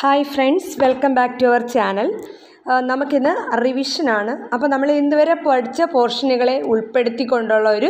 hi friends welcome back to our channel നമുക്കിന്ന് റിവിഷനാണ് അപ്പോൾ നമ്മൾ ഇന്നുവരെ പഠിച്ച പോർഷനുകളെ ഉൾപ്പെടുത്തിക്കൊണ്ടുള്ള ഒരു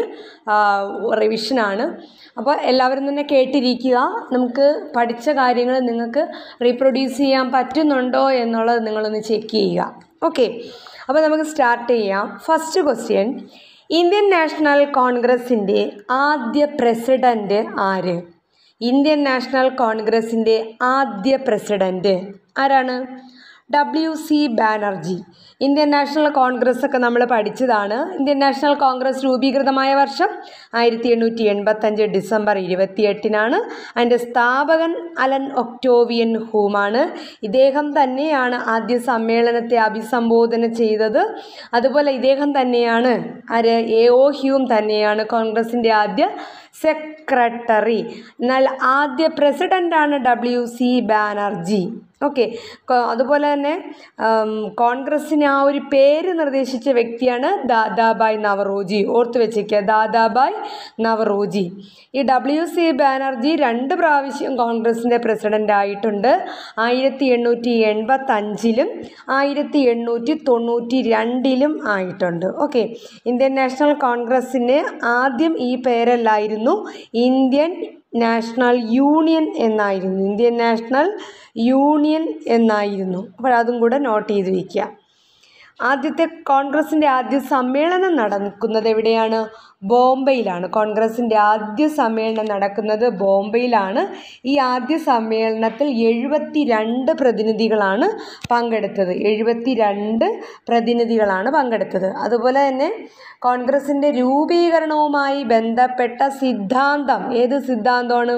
റിവിഷനാണ് അപ്പോൾ എല്ലാവരും തന്നെ കേട്ടിരിക്കുക നമുക്ക് പഠിച്ച കാര്യങ്ങൾ നിങ്ങൾക്ക് റീപ്രൊഡ്യൂസ് ചെയ്യാൻ പറ്റുന്നുണ്ടോ എന്നുള്ളത് നിങ്ങളൊന്ന് ചെക്ക് ചെയ്യുക ഓക്കെ അപ്പോൾ നമുക്ക് സ്റ്റാർട്ട് ചെയ്യാം ഫസ്റ്റ് ക്വസ്റ്റ്യൻ ഇന്ത്യൻ നാഷണൽ കോൺഗ്രസിൻ്റെ ആദ്യ പ്രസിഡൻറ്റ് ആര് ഇന്ത്യൻ നാഷണൽ കോൺഗ്രസിൻ്റെ ആദ്യ പ്രസിഡൻറ്റ് ആരാണ് W C Banerjee Indian National Congress ഒക്കെ നമ്മൾ പഠിച്ചതാണ് ഇന്ത്യൻ നാഷണൽ കോൺഗ്രസ് രൂപീകൃതമായ വർഷം ആയിരത്തി എണ്ണൂറ്റി എൺപത്തഞ്ച് ഡിസംബർ ഇരുപത്തിയെട്ടിനാണ് അതിൻ്റെ സ്ഥാപകൻ അലൻ ഒക്ടോവിയൻ ഹൂമാണ് ഇദ്ദേഹം തന്നെയാണ് ആദ്യ സമ്മേളനത്തെ അഭിസംബോധന ചെയ്തത് അതുപോലെ ഇദ്ദേഹം തന്നെയാണ് ആര് എ ഒ ഹ്യൂം തന്നെയാണ് കോൺഗ്രസിൻ്റെ ആദ്യ സെക്രട്ടറി എന്നാൽ ആദ്യ പ്രസിഡൻ്റാണ് ഡബ്ല്യു സി ബാനർജി ഓക്കെ അതുപോലെ തന്നെ കോൺഗ്രസ്സിന് ആ ഒരു പേര് നിർദ്ദേശിച്ച വ്യക്തിയാണ് ദാദാബായ് നവറോജി ഓർത്ത് വെച്ചേക്കുക ദാദാബായ് നവറോജി ഈ ഡബ്ല്യു സി ബാനർജി രണ്ട് പ്രാവശ്യം കോൺഗ്രസിൻ്റെ പ്രസിഡൻ്റ് ആയിട്ടുണ്ട് ആയിരത്തി എണ്ണൂറ്റി എൺപത്തഞ്ചിലും ആയിരത്തി എണ്ണൂറ്റി തൊണ്ണൂറ്റി രണ്ടിലും ആയിട്ടുണ്ട് ഓക്കെ ഇന്ത്യൻ നാഷണൽ കോൺഗ്രസ്സിന് ആദ്യം ഈ പേരല്ലായിരുന്നു ഇന്ത്യൻ നാഷണൽ യൂണിയൻ എന്നായിരുന്നു ഇന്ത്യൻ നാഷണൽ യൂണിയൻ എന്നായിരുന്നു അപ്പോൾ അതും കൂടെ നോട്ട് ചെയ്ത് വയ്ക്കുക ആദ്യത്തെ കോൺഗ്രസിൻ്റെ ആദ്യ സമ്മേളനം നടക്കുന്നത് എവിടെയാണ് ബോംബെയിലാണ് കോൺഗ്രസിൻ്റെ ആദ്യ സമ്മേളനം നടക്കുന്നത് ബോംബെയിലാണ് ഈ ആദ്യ സമ്മേളനത്തിൽ എഴുപത്തി രണ്ട് പ്രതിനിധികളാണ് പങ്കെടുത്തത് എഴുപത്തി രണ്ട് പ്രതിനിധികളാണ് പങ്കെടുത്തത് അതുപോലെ തന്നെ കോൺഗ്രസിൻ്റെ രൂപീകരണവുമായി ബന്ധപ്പെട്ട സിദ്ധാന്തം ഏത് സിദ്ധാന്തമാണ്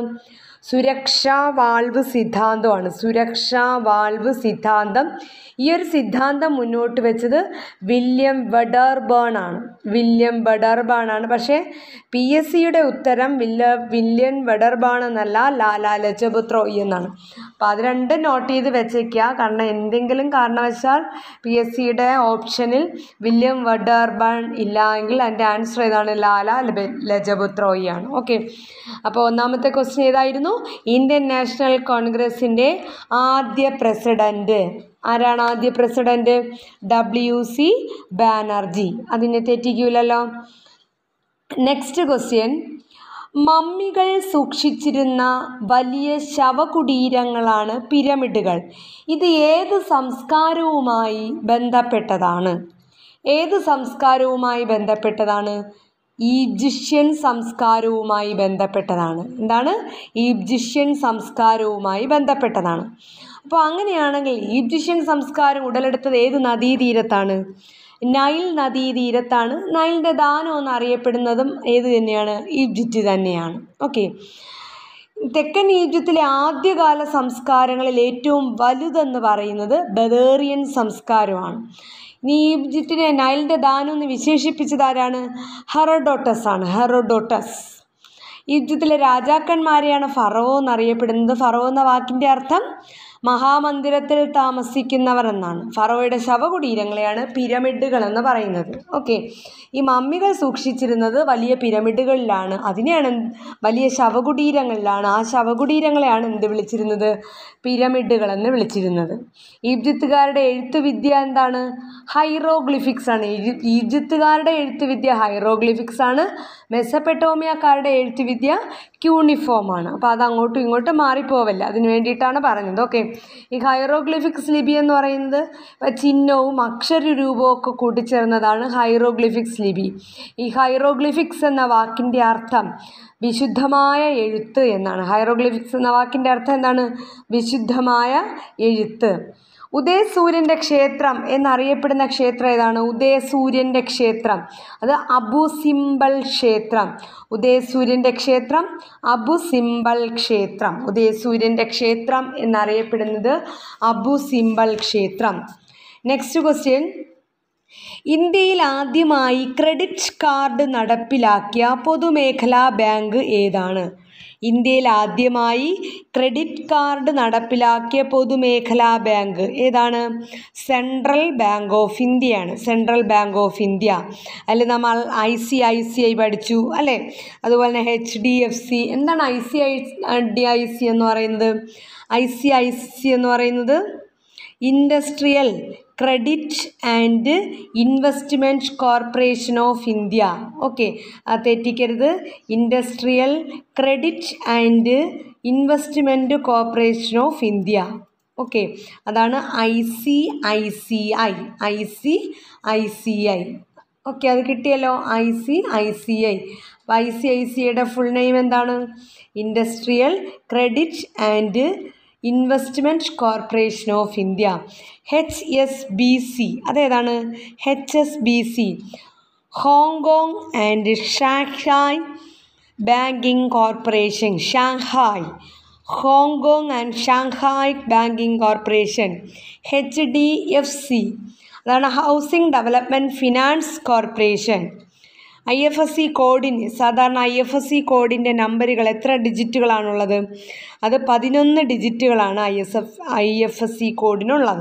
സുരക്ഷാ വാൾവ് സിദ്ധാന്തമാണ് സുരക്ഷാ വാൾവ് സിദ്ധാന്തം ഈ ഒരു സിദ്ധാന്തം മുന്നോട്ട് വെച്ചത് വില്യം വെഡർബേൺ ആണ് വില്യം വെഡർബേൺ ആണ് പക്ഷേ പി എസ് സിയുടെ ഉത്തരം വില്ല വില്യം വെഡർബേൺ എന്നല്ല ലാലാ ലജപത് റോയ് എന്നാണ് അപ്പോൾ അത് രണ്ടും നോട്ട് ചെയ്ത് വെച്ചേക്കുക കാരണം എന്തെങ്കിലും കാരണവശാൽ പി എസ് സിയുടെ ഓപ്ഷനിൽ വില്യം വെഡർബേൺ ഇല്ല എങ്കിൽ അതിൻ്റെ ആൻസർ ഏതാണ് ലാല ലജപത് റോയ് ആണ് ഓക്കെ അപ്പോൾ ഒന്നാമത്തെ ക്വസ്റ്റ്യൻ ഏതായിരുന്നു ഇന്ത്യൻ നാഷണൽ കോൺഗ്രസിൻ്റെ ആദ്യ പ്രസിഡൻറ്റ് ആരാണ് ആദ്യ പ്രസിഡൻറ്റ് ഡബ്ല്യു സി ബാനർജി അതിനെ തെറ്റിക്കൂലല്ലോ നെക്സ്റ്റ് ക്വസ്റ്റ്യൻ മമ്മികൾ സൂക്ഷിച്ചിരുന്ന വലിയ ശവകുടീരങ്ങളാണ് പിരമിഡുകൾ ഇത് ഏത് സംസ്കാരവുമായി ബന്ധപ്പെട്ടതാണ് ഏത് സംസ്കാരവുമായി ബന്ധപ്പെട്ടതാണ് ഈജിപ്ഷ്യൻ സംസ്കാരവുമായി ബന്ധപ്പെട്ടതാണ് എന്താണ് ഈജിപ്ഷ്യൻ സംസ്കാരവുമായി ബന്ധപ്പെട്ടതാണ് അപ്പോൾ അങ്ങനെയാണെങ്കിൽ ഈജിപ്ഷ്യൻ സംസ്കാരം ഉടലെടുത്തത് ഏത് നദീതീരത്താണ് നൈൽ നദീതീരത്താണ് നൈലിൻ്റെ ദാനം എന്നറിയപ്പെടുന്നതും ഏത് തന്നെയാണ് ഈജിപ്റ്റ് തന്നെയാണ് ഓക്കെ തെക്കൻ ഈജിപ്തിലെ ആദ്യകാല സംസ്കാരങ്ങളിൽ ഏറ്റവും വലുതെന്ന് പറയുന്നത് ബദേറിയൻ സംസ്കാരമാണ് ഇനി ഈജിപ്തിനെ നൈലിൻ്റെ ദാനം എന്ന് വിശേഷിപ്പിച്ചത് ആരാണ് ഹെറോഡോട്ടസ് ആണ് ഹെറോഡോട്ടസ് ഈജിപ്തിലെ രാജാക്കന്മാരെയാണ് ഫറവോ എന്നറിയപ്പെടുന്നത് ഫറവോ എന്ന വാക്കിൻ്റെ അർത്ഥം മഹാമന്ദിരത്തിൽ താമസിക്കുന്നവർ എന്നാണ് ഫറോയുടെ ശവകുടീരങ്ങളെയാണ് പിരമിഡുകൾ എന്ന് പറയുന്നത് ഓക്കെ ഈ മമ്മികൾ സൂക്ഷിച്ചിരുന്നത് വലിയ പിരമിഡുകളിലാണ് അതിനെയാണ് വലിയ ശവകുടീരങ്ങളിലാണ് ആ ശവകുടീരങ്ങളെയാണ് എന്ത് വിളിച്ചിരുന്നത് പിരമിഡുകൾ എന്ന് വിളിച്ചിരുന്നത് ഈജിപ്തുകാരുടെ എഴുത്തുവിദ്യ എന്താണ് ഹൈറോഗ്ലിഫിക്സ് ആണ് ഈജിപ്തുകാരുടെ എഴുത്തുവിദ്യ ഹൈറോഗ്ലിഫിക്സ് ആണ് മെസ്സപ്പെട്ടോമിയക്കാരുടെ എഴുത്തുവിദ്യ ക്യൂണിഫോം ആണ് അപ്പോൾ അത് അങ്ങോട്ടും ഇങ്ങോട്ടും മാറിപ്പോവല്ല അതിന് വേണ്ടിയിട്ടാണ് പറഞ്ഞത് ഓക്കെ ഈ ഹൈറോഗ്ലിഫിക്സ് ലിപി എന്ന് പറയുന്നത് ചിഹ്നവും അക്ഷരരൂപവും ഒക്കെ കൂട്ടിച്ചേർന്നതാണ് ഹൈറോഗ്ലിഫിക്സ് ലിപി ഈ ഹൈറോഗ്ലിഫിക്സ് എന്ന വാക്കിൻ്റെ അർത്ഥം വിശുദ്ധമായ എഴുത്ത് എന്നാണ് ഹൈറോഗ്ലിഫിക്സ് എന്ന വാക്കിൻ്റെ അർത്ഥം എന്താണ് വിശുദ്ധമായ എഴുത്ത് ഉദയസൂര്യൻ്റെ ക്ഷേത്രം എന്നറിയപ്പെടുന്ന ക്ഷേത്രം ഏതാണ് ഉദയസൂര്യൻ്റെ ക്ഷേത്രം അത് അബു സിംബൽ ക്ഷേത്രം ഉദയസൂര്യൻ്റെ ക്ഷേത്രം അബു സിംബൽ ക്ഷേത്രം ഉദയസൂര്യൻ്റെ ക്ഷേത്രം എന്നറിയപ്പെടുന്നത് അബു സിംബൽ ക്ഷേത്രം നെക്സ്റ്റ് ക്വസ്റ്റ്യൻ ഇന്ത്യയിൽ ആദ്യമായി ക്രെഡിറ്റ് കാർഡ് നടപ്പിലാക്കിയ പൊതുമേഖലാ ബാങ്ക് ഏതാണ് ഇന്ത്യയിൽ ആദ്യമായി ക്രെഡിറ്റ് കാർഡ് നടപ്പിലാക്കിയ പൊതുമേഖലാ ബാങ്ക് ഏതാണ് സെൻട്രൽ ബാങ്ക് ഓഫ് ഇന്ത്യയാണ് സെൻട്രൽ ബാങ്ക് ഓഫ് ഇന്ത്യ അതിൽ നമ്മൾ I C I C I പഠിച്ചു അല്ലേ അതുപോലെ തന്നെ എച്ച് ഡി എഫ് സി എന്താണ് I C I D I C എന്ന് പറയുന്നത് ഐ സി ഐ സി എന്ന് പറയുന്നത് Industrial credit and investment corporation of India okay അത് തെറ്റിക്കരുത് Industrial credit and investment corporation of India okay അതാണ് I C I C I I C I C I okay അത് കിട്ടിയല്ലോ I C I C I അപ്പോൾ I C I സിയുടെ full name എന്താണ് industrial credit and investment corporation of India H S B C അതേതാണ് H S B C Hong Kong and Shanghai banking corporation Shanghai Hong Kong and Shanghai banking corporation H D F C അതാണ് housing development finance corporation I F S C കോഡിന് സാധാരണ I F S C കോഡിൻ്റെ നമ്പറുകൾ എത്ര ഡിജിറ്റുകളാണുള്ളത് അത് പതിനൊന്ന് ഡിജിറ്റുകളാണ് I S F I F S C കോഡിനുള്ളത്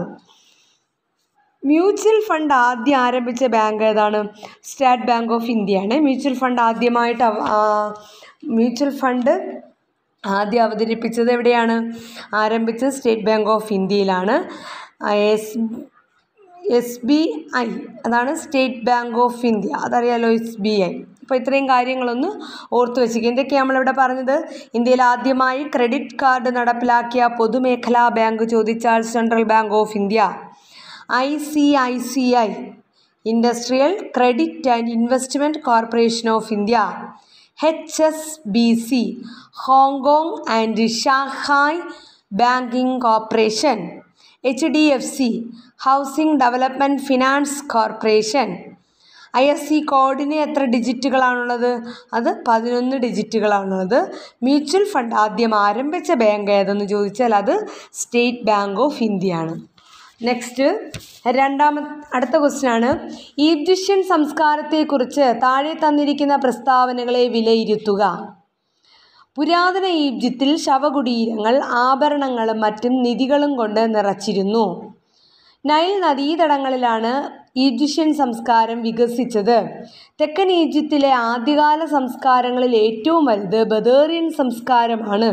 മ്യൂച്വൽ ഫണ്ട് ആദ്യം ആരംഭിച്ച ബാങ്ക് ഏതാണ് സ്റ്റേറ്റ് ബാങ്ക് ഓഫ് ഇന്ത്യയാണ് മ്യൂച്വൽ ഫണ്ട് ആദ്യമായിട്ട് അവ- ആ, മ്യൂച്വൽ ഫണ്ട് ആദ്യം അവതരിപ്പിച്ചത് എവിടെയാണ് ആരംഭിച്ചത് സ്റ്റേറ്റ് ബാങ്ക് ഓഫ് ഇന്ത്യയിലാണ് എസ് എസ് ബി ഐ അതാണ് സ്റ്റേറ്റ് ബാങ്ക് ഓഫ് ഇന്ത്യ അതറിയാലോ എസ് ബി ഐ അപ്പോൾ ഇത്രയും കാര്യങ്ങളൊന്ന് ഓർത്ത് വെച്ചിരിക്കുക എന്തൊക്കെയാണ് നമ്മളിവിടെ പറഞ്ഞത് ഇന്ത്യയിൽ ആദ്യമായി ക്രെഡിറ്റ് കാർഡ് നടപ്പിലാക്കിയ പൊതുമേഖലാ ബാങ്ക് ചോദിച്ചാൽ central bank of India I C I C I industrial credit and investment corporation of India H S B C Hong Kong and Shanghai banking corporation H D F C housing development finance corporation I S C കോഡിന് എത്ര ഡിജിറ്റുകളാണുള്ളത് അത് പതിനൊന്ന് ഡിജിറ്റുകളാണുള്ളത് mutual fund ആദ്യം ആരംഭിച്ച bank ഏതെന്ന് ചോദിച്ചാൽ അത് സ്റ്റേറ്റ് ബാങ്ക് ഓഫ് ഇന്ത്യയാണ് നെക്സ്റ്റ് രണ്ടാമത്തെ അടുത്ത ക്വസ്റ്റ്യൻ ആണ് ഈജിപ്ഷ്യൻ സംസ്കാരത്തെക്കുറിച്ച് താഴെ തന്നിരിക്കുന്ന പ്രസ്താവനകളെ വിലയിരുത്തുക പുരാതന ഈജിപ്തിൽ ശവകുടീരങ്ങൾ ആഭരണങ്ങളും മറ്റും നിധികളും കൊണ്ട് നിറച്ചിരുന്നു നൈൽ നദീതടങ്ങളിലാണ് ഈജിപ്ഷ്യൻ സംസ്കാരം വികസിച്ചത് തെക്കൻ ഈജിപ്തിലെ ആദ്യകാല സംസ്കാരങ്ങളിൽ ഏറ്റവും വലുത് ബദേറിയൻ സംസ്കാരമാണ്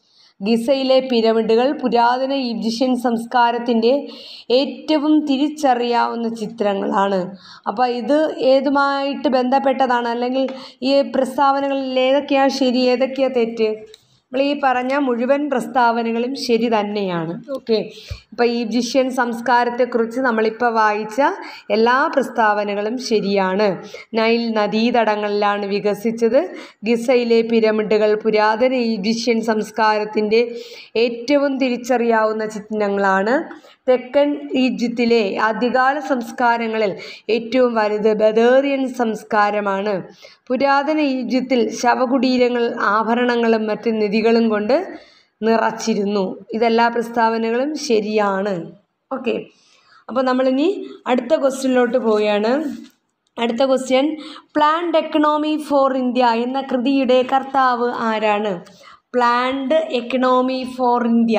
ഗിസയിലെ പിരമിഡുകൾ പുരാതന ഈജിപ്ഷ്യൻ സംസ്കാരത്തിൻ്റെ ഏറ്റവും തിരിച്ചറിയാവുന്ന ചിത്രങ്ങളാണ് അപ്പോൾ ഇത് ഏതുമായിട്ട് ബന്ധപ്പെട്ടതാണ് അല്ലെങ്കിൽ ഈ പ്രസ്താവനകളിൽ ഏതൊക്കെയാണ് ശരി ഏതൊക്കെയാണ് തെറ്റ് നമ്മൾ ഈ പറഞ്ഞ മുഴുവൻ പ്രസ്താവനകളും ശരി തന്നെയാണ് ഓക്കെ ഇപ്പോൾ ഈജിപ്ഷ്യൻ സംസ്കാരത്തെക്കുറിച്ച് നമ്മളിപ്പോൾ വായിച്ച എല്ലാ പ്രസ്താവനകളും ശരിയാണ് നൈൽ നദീതടങ്ങളിലാണ് വികസിച്ചത് ഗിസയിലെ പിരമിഡുകൾ പുരാതന ഈജിപ്ഷ്യൻ സംസ്കാരത്തിൻ്റെ ഏറ്റവും തിരിച്ചറിയാവുന്ന ചിഹ്നങ്ങളാണ് തെക്കൻ ഈജിപ്തിലെ ആദ്യകാല സംസ്കാരങ്ങളിൽ ഏറ്റവും വലുത് ബദേറിയൻ സംസ്കാരമാണ് പുരാതന ഈജിപ്തിൽ ശവകുടീരങ്ങൾ ആഭരണങ്ങളും മറ്റ് നിധികളും കൊണ്ട് നിറച്ചിരുന്നു ഇതെല്ലാ പ്രസ്താവനകളും ശരിയാണ് ഓക്കെ അപ്പോൾ നമ്മളിനി അടുത്ത ക്വസ്റ്റ്യനിലോട്ട് പോവുകയാണ് അടുത്ത question Planned Economy for India എന്ന കൃതിയുടെ കർത്താവ് ആരാണ് Planned Economy for India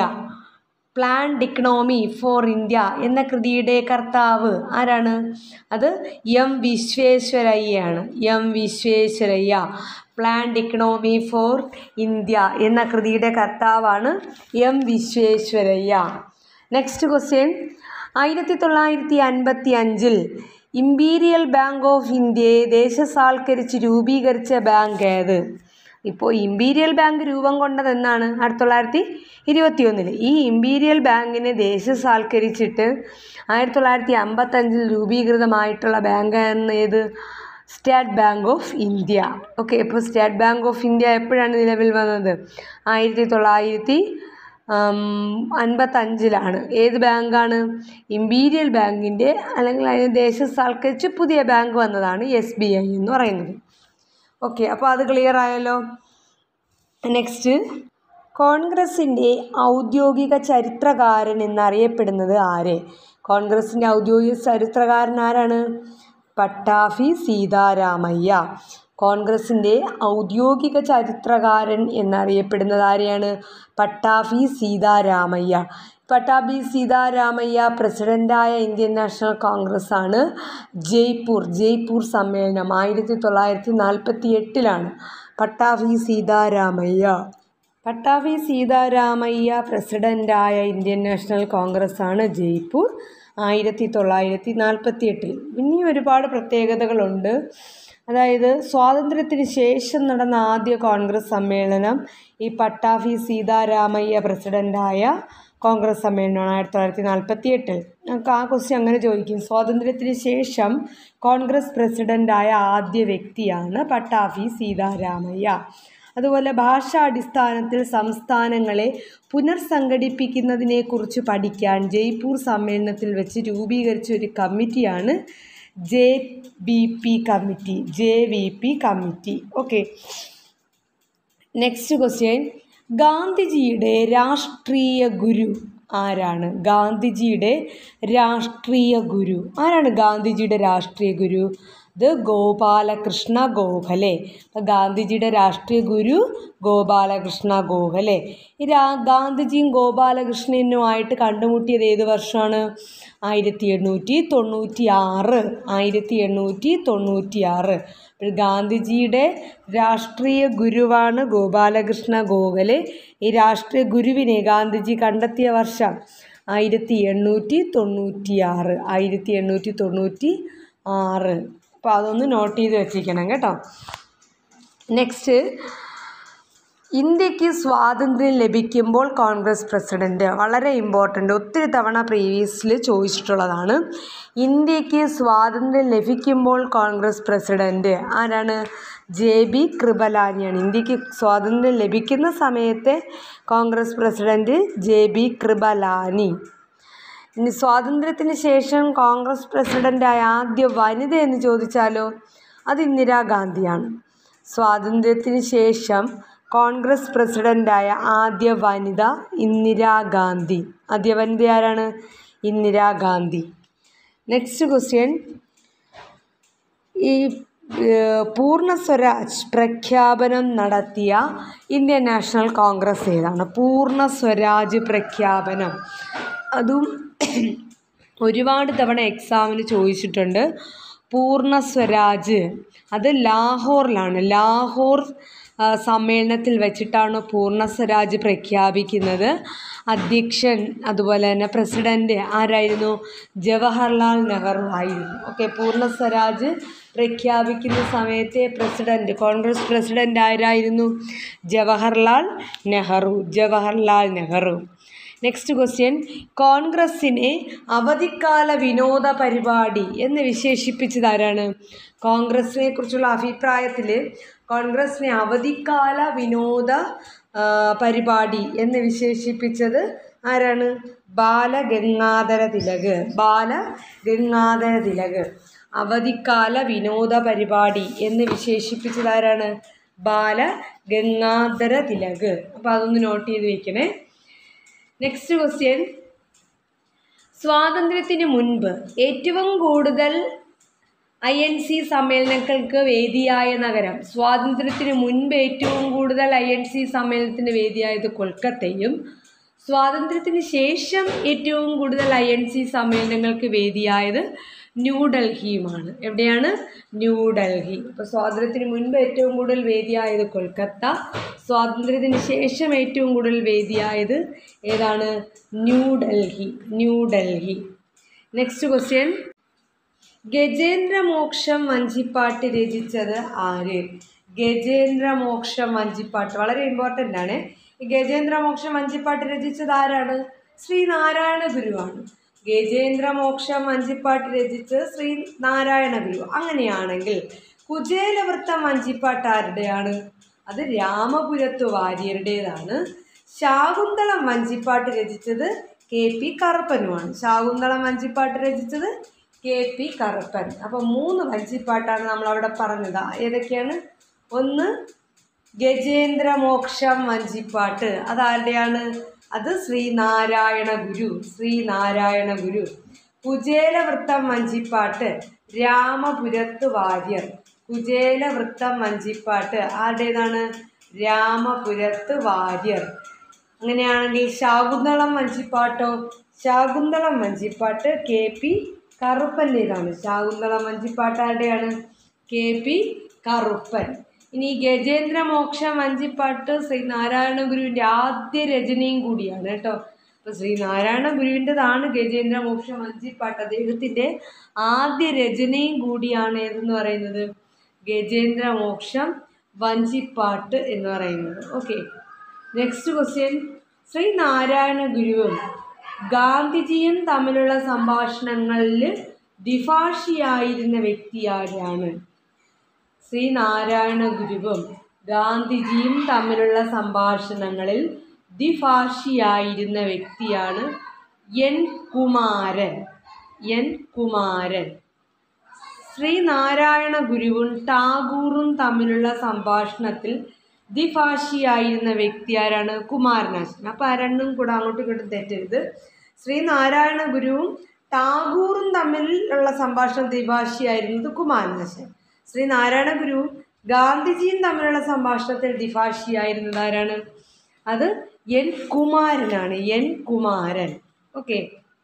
Planned Economy for India എന്ന കൃതിയുടെ കർത്താവ് ആരാണ് അത് എം വിശ്വേശ്വരയ്യയാണ് M Visvesvaraya Planned Economy for India എന്ന കൃതിയുടെ കർത്താവാണ് എം വിശ്വേശ്വരയ്യ നെക്സ്റ്റ് ക്വസ്റ്റ്യൻ ആയിരത്തി തൊള്ളായിരത്തി അൻപത്തി അഞ്ചിൽ ഇമ്പീരിയൽ ബാങ്ക് ഓഫ് ഇന്ത്യയെ ദേശസാൽക്കരിച്ച് രൂപീകരിച്ച ബാങ്ക് ഏത് ഇപ്പോൾ ഇമ്പീരിയൽ ബാങ്ക് രൂപം കൊണ്ടതെന്നാണ് ആയിരത്തി തൊള്ളായിരത്തി ഇരുപത്തി ഒന്നിൽ ഈ ഇമ്പീരിയൽ ബാങ്കിനെ ദേശസാൽക്കരിച്ചിട്ട് ആയിരത്തി തൊള്ളായിരത്തി അമ്പത്തഞ്ചിൽ രൂപീകൃതമായിട്ടുള്ള ബാങ്ക് എന്ന് ഏത് State Bank of India okay ഇപ്പോൾ സ്റ്റേറ്റ് ബാങ്ക് ഓഫ് ഇന്ത്യ എപ്പോഴാണ് നിലവിൽ വന്നത് ആയിരത്തി തൊള്ളായിരത്തി അൻപത്തഞ്ചിലാണ് ഏത് ബാങ്കാണ് ഇമ്പീരിയൽ ബാങ്കിൻ്റെ അല്ലെങ്കിൽ അതിന് ദേശസാൽക്കരിച്ച് പുതിയ ബാങ്ക് വന്നതാണ് എസ് ബി ഐ എന്ന് പറയുന്നത് ഓക്കെ അപ്പോൾ അത് ക്ലിയർ ആയല്ലോ നെക്സ്റ്റ് കോൺഗ്രസിൻ്റെ ഔദ്യോഗിക ചരിത്രകാരൻ എന്നറിയപ്പെടുന്നത് ആര് കോൺഗ്രസിൻ്റെ ഔദ്യോഗിക ചരിത്രകാരൻ ആരാണ് പട്ടാഭി സീതാരാമയ്യ കോൺഗ്രസിൻ്റെ ഔദ്യോഗിക ചരിത്രകാരൻ എന്നറിയപ്പെടുന്നത് ആരെയാണ് പട്ടാഭി സീതാരാമയ്യ പട്ടാഭി സീതാരാമയ്യ പ്രസിഡൻ്റായ ഇന്ത്യൻ നാഷണൽ കോൺഗ്രസ് ആണ് ജയ്പൂർ ജയ്പൂർ സമ്മേളനം ആയിരത്തി തൊള്ളായിരത്തി നാൽപ്പത്തി എട്ടിലാണ് പട്ടാഭി സീതാരാമയ്യ പട്ടാഭി സീതാരാമയ്യ പ്രസിഡൻ്റായ ഇന്ത്യൻ നാഷണൽ കോൺഗ്രസ് ആണ് ജയ്പൂർ ആയിരത്തി തൊള്ളായിരത്തി നാൽപ്പത്തി എട്ടിൽ ഇനി ഒരുപാട് പ്രത്യേകതകളുണ്ട് അതായത് സ്വാതന്ത്ര്യത്തിന് ശേഷം നടന്ന ആദ്യ കോൺഗ്രസ് സമ്മേളനം ഈ പട്ടാഭി സീതാരാമയ്യ പ്രസിഡൻ്റായ കോൺഗ്രസ് സമ്മേളനമാണ് ആയിരത്തി തൊള്ളായിരത്തി നാൽപ്പത്തി എട്ടിൽ നമുക്ക് ആ ക്വസ്റ്റ്യൻ അങ്ങനെ ചോദിക്കും സ്വാതന്ത്ര്യത്തിന് ശേഷം കോൺഗ്രസ് പ്രസിഡൻ്റായ ആദ്യ വ്യക്തിയാണ് പട്ടാഭി സീതാരാമയ്യ അതുപോലെ ഭാഷാടിസ്ഥാനത്തിൽ സംസ്ഥാനങ്ങളെ പുനർസംഘടിപ്പിക്കുന്നതിനെക്കുറിച്ച് പഠിക്കാൻ ജയ്പൂർ സമ്മേളനത്തിൽ വെച്ച് രൂപീകരിച്ച ഒരു കമ്മിറ്റിയാണ് J B P committee J V P committee okay next question ഗാന്ധിജിയുടെ രാഷ്ട്രീയ ഗുരു ആരാണ് ഗാന്ധിജിയുടെ രാഷ്ട്രീയ ഗുരു ആരാണ് ഗാന്ധിജിയുടെ രാഷ്ട്രീയ ഗുരു ഇത് ഗോപാലകൃഷ്ണ ഗോഖലെ അപ്പം ഗാന്ധിജിയുടെ രാഷ്ട്രീയ ഗുരു ഗോപാലകൃഷ്ണ ഗോഖലെ ഈ രാ ഗാന്ധിജിയും ഗോപാലകൃഷ്ണനുമായിട്ട് കണ്ടുമുട്ടിയത് ഏത് വർഷമാണ് ആയിരത്തി എണ്ണൂറ്റി തൊണ്ണൂറ്റി ആറ് ആയിരത്തി എണ്ണൂറ്റി തൊണ്ണൂറ്റി ആറ് അപ്പോൾ ഗാന്ധിജിയുടെ രാഷ്ട്രീയ ഗുരുവാണ് ഗോപാലകൃഷ്ണ ഗോഖലെ ഈ രാഷ്ട്രീയ ഗുരുവിനെ ഗാന്ധിജി കണ്ടെത്തിയ വർഷം ആയിരത്തി എണ്ണൂറ്റി തൊണ്ണൂറ്റി ആറ് ആയിരത്തി എണ്ണൂറ്റി തൊണ്ണൂറ്റി ആറ് അപ്പോൾ അതൊന്ന് നോട്ട് ചെയ്ത് വെച്ചിരിക്കണം കേട്ടോ നെക്സ്റ്റ് ഇന്ത്യക്ക് സ്വാതന്ത്ര്യം ലഭിക്കുമ്പോൾ കോൺഗ്രസ് പ്രസിഡന്റ് വളരെ ഇമ്പോർട്ടൻ്റ് ഒത്തിരി തവണ പ്രീവിയസിൽ ചോദിച്ചിട്ടുള്ളതാണ് ഇന്ത്യക്ക് സ്വാതന്ത്ര്യം ലഭിക്കുമ്പോൾ കോൺഗ്രസ് പ്രസിഡന്റ് ആരാണ് ജെ ബി കൃപലാനിയാണ് ഇന്ത്യക്ക് സ്വാതന്ത്ര്യം ലഭിക്കുന്ന സമയത്തെ Congress president J B Kripalani ഇനി സ്വാതന്ത്ര്യത്തിന് ശേഷം കോൺഗ്രസ് പ്രസിഡൻ്റായ ആദ്യ വനിത എന്ന് ചോദിച്ചാലോ അത് ഇന്ദിരാഗാന്ധിയാണ് സ്വാതന്ത്ര്യത്തിന് ശേഷം കോൺഗ്രസ് പ്രസിഡൻ്റായ ആദ്യ വനിത ഇന്ദിരാഗാന്ധി ആദ്യ വനിത ആരാണ് ഇന്ദിരാഗാന്ധി നെക്സ്റ്റ് ക്വസ്റ്റ്യൻ ഈ ഏഹ്, പൂർണ്ണ സ്വരാജ് പ്രഖ്യാപനം നടത്തിയ ഇന്ത്യൻ നാഷണൽ കോൺഗ്രസ് ഏതാണ് പൂർണ്ണ സ്വരാജ് പ്രഖ്യാപനം അതും ഒരുപാട് തവണ എക്സാമിന് ചോദിച്ചിട്ടുണ്ട് പൂർണ്ണ സ്വരാജ് അത് ലാഹോറിലാണ് ലാഹോർ ആ, സമ്മേളനത്തിൽ വെച്ചിട്ടാണ് പൂർണ്ണ സ്വരാജ് പ്രഖ്യാപിക്കുന്നത് അധ്യക്ഷൻ അതുപോലെ തന്നെ പ്രസിഡന്റ് ആരായിരുന്നു ജവഹർലാൽ നെഹ്റു ആയിരുന്നു ഓക്കെ പൂർണ്ണ സ്വരാജ് പ്രഖ്യാപിക്കുന്ന സമയത്തെ പ്രസിഡന്റ് കോൺഗ്രസ് പ്രസിഡന്റ് ആരായിരുന്നു ജവഹർലാൽ നെഹ്റു ജവഹർലാൽ നെഹ്റു നെക്സ്റ്റ് ക്വസ്റ്റ്യൻ കോൺഗ്രസ്സിനെ അവധിക്കാല വിനോദ പരിപാടി എന്ന് വിശേഷിപ്പിച്ചത് ആരാണ് കോൺഗ്രസിനെ കുറിച്ചുള്ള അഭിപ്രായത്തിൽ കോൺഗ്രസിനെ അവധിക്കാല വിനോദ ആ, പരിപാടി എന്ന് വിശേഷിപ്പിച്ചത് ആരാണ് ബാലഗംഗാധര തിലക് ബാലഗംഗാധര തിലക് അവധിക്കാല വിനോദ പരിപാടി എന്ന് വിശേഷിപ്പിച്ചത് ആരാണ് ബാലഗംഗാധര തിലക് അപ്പോൾ അതൊന്ന് നോട്ട് ചെയ്ത് വെക്കണേ നെക്സ്റ്റ് ക്വസ്റ്റ്യൻ സ്വാതന്ത്ര്യത്തിന് മുൻപ് ഏറ്റവും കൂടുതൽ ഐ എൻ സി സമ്മേളനങ്ങൾക്ക് വേദിയായ നഗരം സ്വാതന്ത്ര്യത്തിന് മുൻപ് ഏറ്റവും കൂടുതൽ ഐ എൻ സി സമ്മേളനത്തിന് വേദിയായത് കൊൽക്കത്തയും സ്വാതന്ത്ര്യത്തിന് ശേഷം ഏറ്റവും കൂടുതൽ ഐ എൻ സി സമ്മേളനങ്ങൾക്ക് വേദിയായത് ന്യൂഡൽഹിയുമാണ് എവിടെയാണ് ന്യൂഡൽഹി അപ്പോൾ സ്വാതന്ത്ര്യത്തിന് മുൻപ് ഏറ്റവും കൂടുതൽ വേദിയായത് കൊൽക്കത്ത സ്വാതന്ത്ര്യത്തിന് ശേഷം ഏറ്റവും കൂടുതൽ വേദിയായത് ഏതാണ് ന്യൂഡൽഹി ന്യൂഡൽഹി നെക്സ്റ്റ് ക്വസ്റ്റ്യൻ ഗജേന്ദ്രമോക്ഷം വഞ്ചിപ്പാട്ട് രചിച്ചത് ആര് ഗജേന്ദ്രമോക്ഷം വഞ്ചിപ്പാട്ട് വളരെ ഇമ്പോർട്ടൻ്റ് ആണ് ഈ ഗജേന്ദ്രമോക്ഷം വഞ്ചിപ്പാട്ട് രചിച്ചത് ആരാണ് ശ്രീ നാരായണ ഗുരുവാണ് ഗജേന്ദ്രമോക്ഷം വഞ്ചിപ്പാട്ട് രചിച്ചത് ശ്രീ നാരായണ ഗുരു അങ്ങനെയാണെങ്കിൽ കുചേലവൃത്തം വഞ്ചിപ്പാട്ട് ആരുടെയാണ് അത് രാമപുരത്തു വാര്യരുടേതാണ് ശാകുന്തളം വഞ്ചിപ്പാട്ട് രചിച്ചത് കെ പി കറുപ്പനുമാണ് ശാകുന്തളം വഞ്ചിപ്പാട്ട് രചിച്ചത് കെ പി കറുപ്പൻ അപ്പം മൂന്ന് വഞ്ചിപ്പാട്ടാണ് നമ്മൾ അവിടെ പറഞ്ഞത് ഏതൊക്കെയാണ് ഒന്ന് ഗജേന്ദ്രമോക്ഷം വഞ്ചിപ്പാട്ട് അതാരുടെയാണ് അത് ശ്രീനാരായണ ഗുരു ശ്രീനാരായണ ഗുരു കുചേലവൃത്തം വഞ്ചിപ്പാട്ട് രാമപുരത്ത് വാര്യർ കുചേലവൃത്തം വഞ്ചിപ്പാട്ട് ആരുടേതാണ് രാമപുരത്ത് വാര്യർ അങ്ങനെയാണെങ്കിൽ ശാകുന്തളം വഞ്ചിപ്പാട്ടോ ശാകുന്തളം വഞ്ചിപ്പാട്ട് കെ പി കറുപ്പൻ്റേതാണ് ശാകുന്തളം വഞ്ചിപ്പാട്ട് ആരുടെയാണ് കെ പി കറുപ്പൻ ഇനി ഗജേന്ദ്രമോക്ഷം വഞ്ചിപ്പാട്ട് ശ്രീനാരായണ ഗുരുവിൻ്റെ ആദ്യ രചനയും കൂടിയാണ് കേട്ടോ അപ്പോൾ ശ്രീനാരായണ ഗുരുവിൻ്റെതാണ് ഗജേന്ദ്രമോക്ഷം വഞ്ചിപ്പാട്ട് അദ്ദേഹത്തിൻ്റെ ആദ്യ രചനയും കൂടിയാണ് ഏതെന്ന് പറയുന്നത് ഗജേന്ദ്രമോക്ഷം വഞ്ചിപ്പാട്ട് എന്ന് പറയുന്നത് ഓക്കെ നെക്സ്റ്റ് ക്വസ്റ്റ്യൻ ശ്രീനാരായണ ഗുരുവും ഗാന്ധിജിയും തമ്മിലുള്ള സംഭാഷണങ്ങളിൽ ദ്വിഭാഷിയായിരുന്ന വ്യക്തി ആരാണ് ശ്രീനാരായണ ഗുരുവും ഗാന്ധിജിയും തമ്മിലുള്ള സംഭാഷണങ്ങളിൽ ദ്വിഭാഷിയായിരുന്ന വ്യക്തിയാണ് എൻ കുമാരൻ എൻ കുമാരൻ ശ്രീനാരായണ ഗുരുവും ടാഗൂറും തമ്മിലുള്ള സംഭാഷണത്തിൽ ദ്വിഭാഷിയായിരുന്ന വ്യക്തി ആരാണ് കുമാരനാശൻ അപ്പോൾ ആ രണ്ടും കൂടെ അങ്ങോട്ടും ഇങ്ങോട്ടും തെറ്റരുത് ശ്രീനാരായണ ഗുരുവും ടാഗൂറും തമ്മിലുള്ള സംഭാഷണം ദ്വിഭാഷിയായിരുന്നത് കുമാരനാശൻ ശ്രീനാരായണ ഗുരുവും ഗാന്ധിജിയും തമ്മിലുള്ള സംഭാഷണത്തിൽ ദ്വിഭാഷിയായിരുന്നത് ആരാണ് അത് എൻ കുമാരനാണ് എൻ കുമാരൻ ഓക്കെ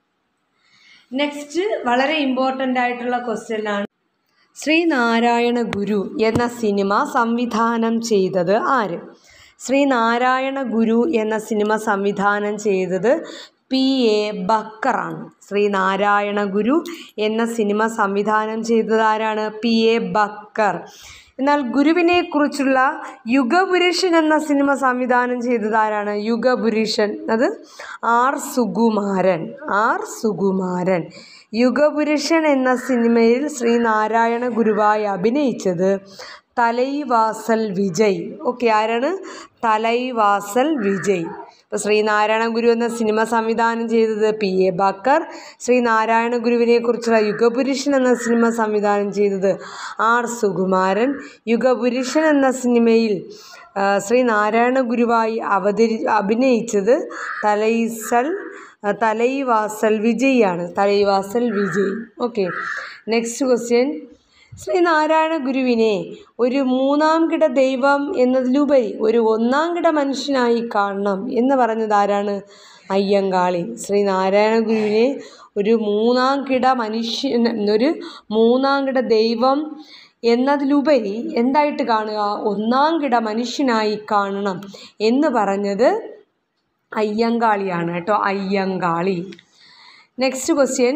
നെക്സ്റ്റ് വളരെ ഇമ്പോർട്ടൻ്റ് ആയിട്ടുള്ള ക്വസ്റ്റ്യൻ ആണ് ശ്രീനാരായണ ഗുരു എന്ന സിനിമ സംവിധാനം ചെയ്തത് ആര് ശ്രീനാരായണ ഗുരു എന്ന സിനിമ സംവിധാനം ചെയ്തത് പി എ ബക്കറാണ് ശ്രീനാരായണ ഗുരു എന്ന സിനിമ സംവിധാനം ചെയ്തത് ആരാണ് പി എ ബക്കർ എന്നാൽ ഗുരുവിനെ കുറിച്ചുള്ള യുഗപുരുഷൻ എന്ന സിനിമ സംവിധാനം ചെയ്തത് ആരാണ് യുഗപുരുഷൻ അത് ആർ സുകുമാരൻ ആർ സുകുമാരൻ യുഗപുരുഷൻ എന്ന സിനിമയിൽ ശ്രീനാരായണ ഗുരുവായി അഭിനയിച്ചത് തലൈവാസൽ വിജയ് ഓക്കെ ആരാണ് തലൈവാസൽ വിജയ് ഇപ്പോൾ ശ്രീനാരായണ ഗുരു എന്ന സിനിമ സംവിധാനം ചെയ്തത് പി എ ബക്കർ ശ്രീനാരായണ ഗുരുവിനെ കുറിച്ചുള്ള യുഗപുരുഷൻ എന്ന സിനിമ സംവിധാനം ചെയ്തത് ആർ സുകുമാരൻ യുഗപുരുഷൻ എന്ന സിനിമയിൽ ആ, ശ്രീനാരായണ ഗുരുവായി അവതരി അഭിനയിച്ചത് തലൈസൽ തലൈവാസൽ വിജയ് ആണ് Thalaivasal Vijay okay next question Sree Narayana ഗുരുവിനെ ഒരു മൂന്നാം കിട ദൈവം എന്നതിലുപരി ഒരു ഒന്നാം കിട മനുഷ്യനായി കാണണം എന്ന് പറഞ്ഞത് ആരാണ് അയ്യങ്കാളി ശ്രീനാരായണ ഗുരുവിനെ ഒരു മൂന്നാം കിട മനുഷ്യൻ ഒരു മൂന്നാം കിട ദൈവം എന്നതിലുപരി എന്തായിട്ട് കാണുക ഒന്നാം കിട മനുഷ്യനായി കാണണം എന്ന് പറഞ്ഞത് അയ്യങ്കാളിയാണ് കേട്ടോ അയ്യങ്കാളി നെക്സ്റ്റ് ക്വസ്റ്റ്യൻ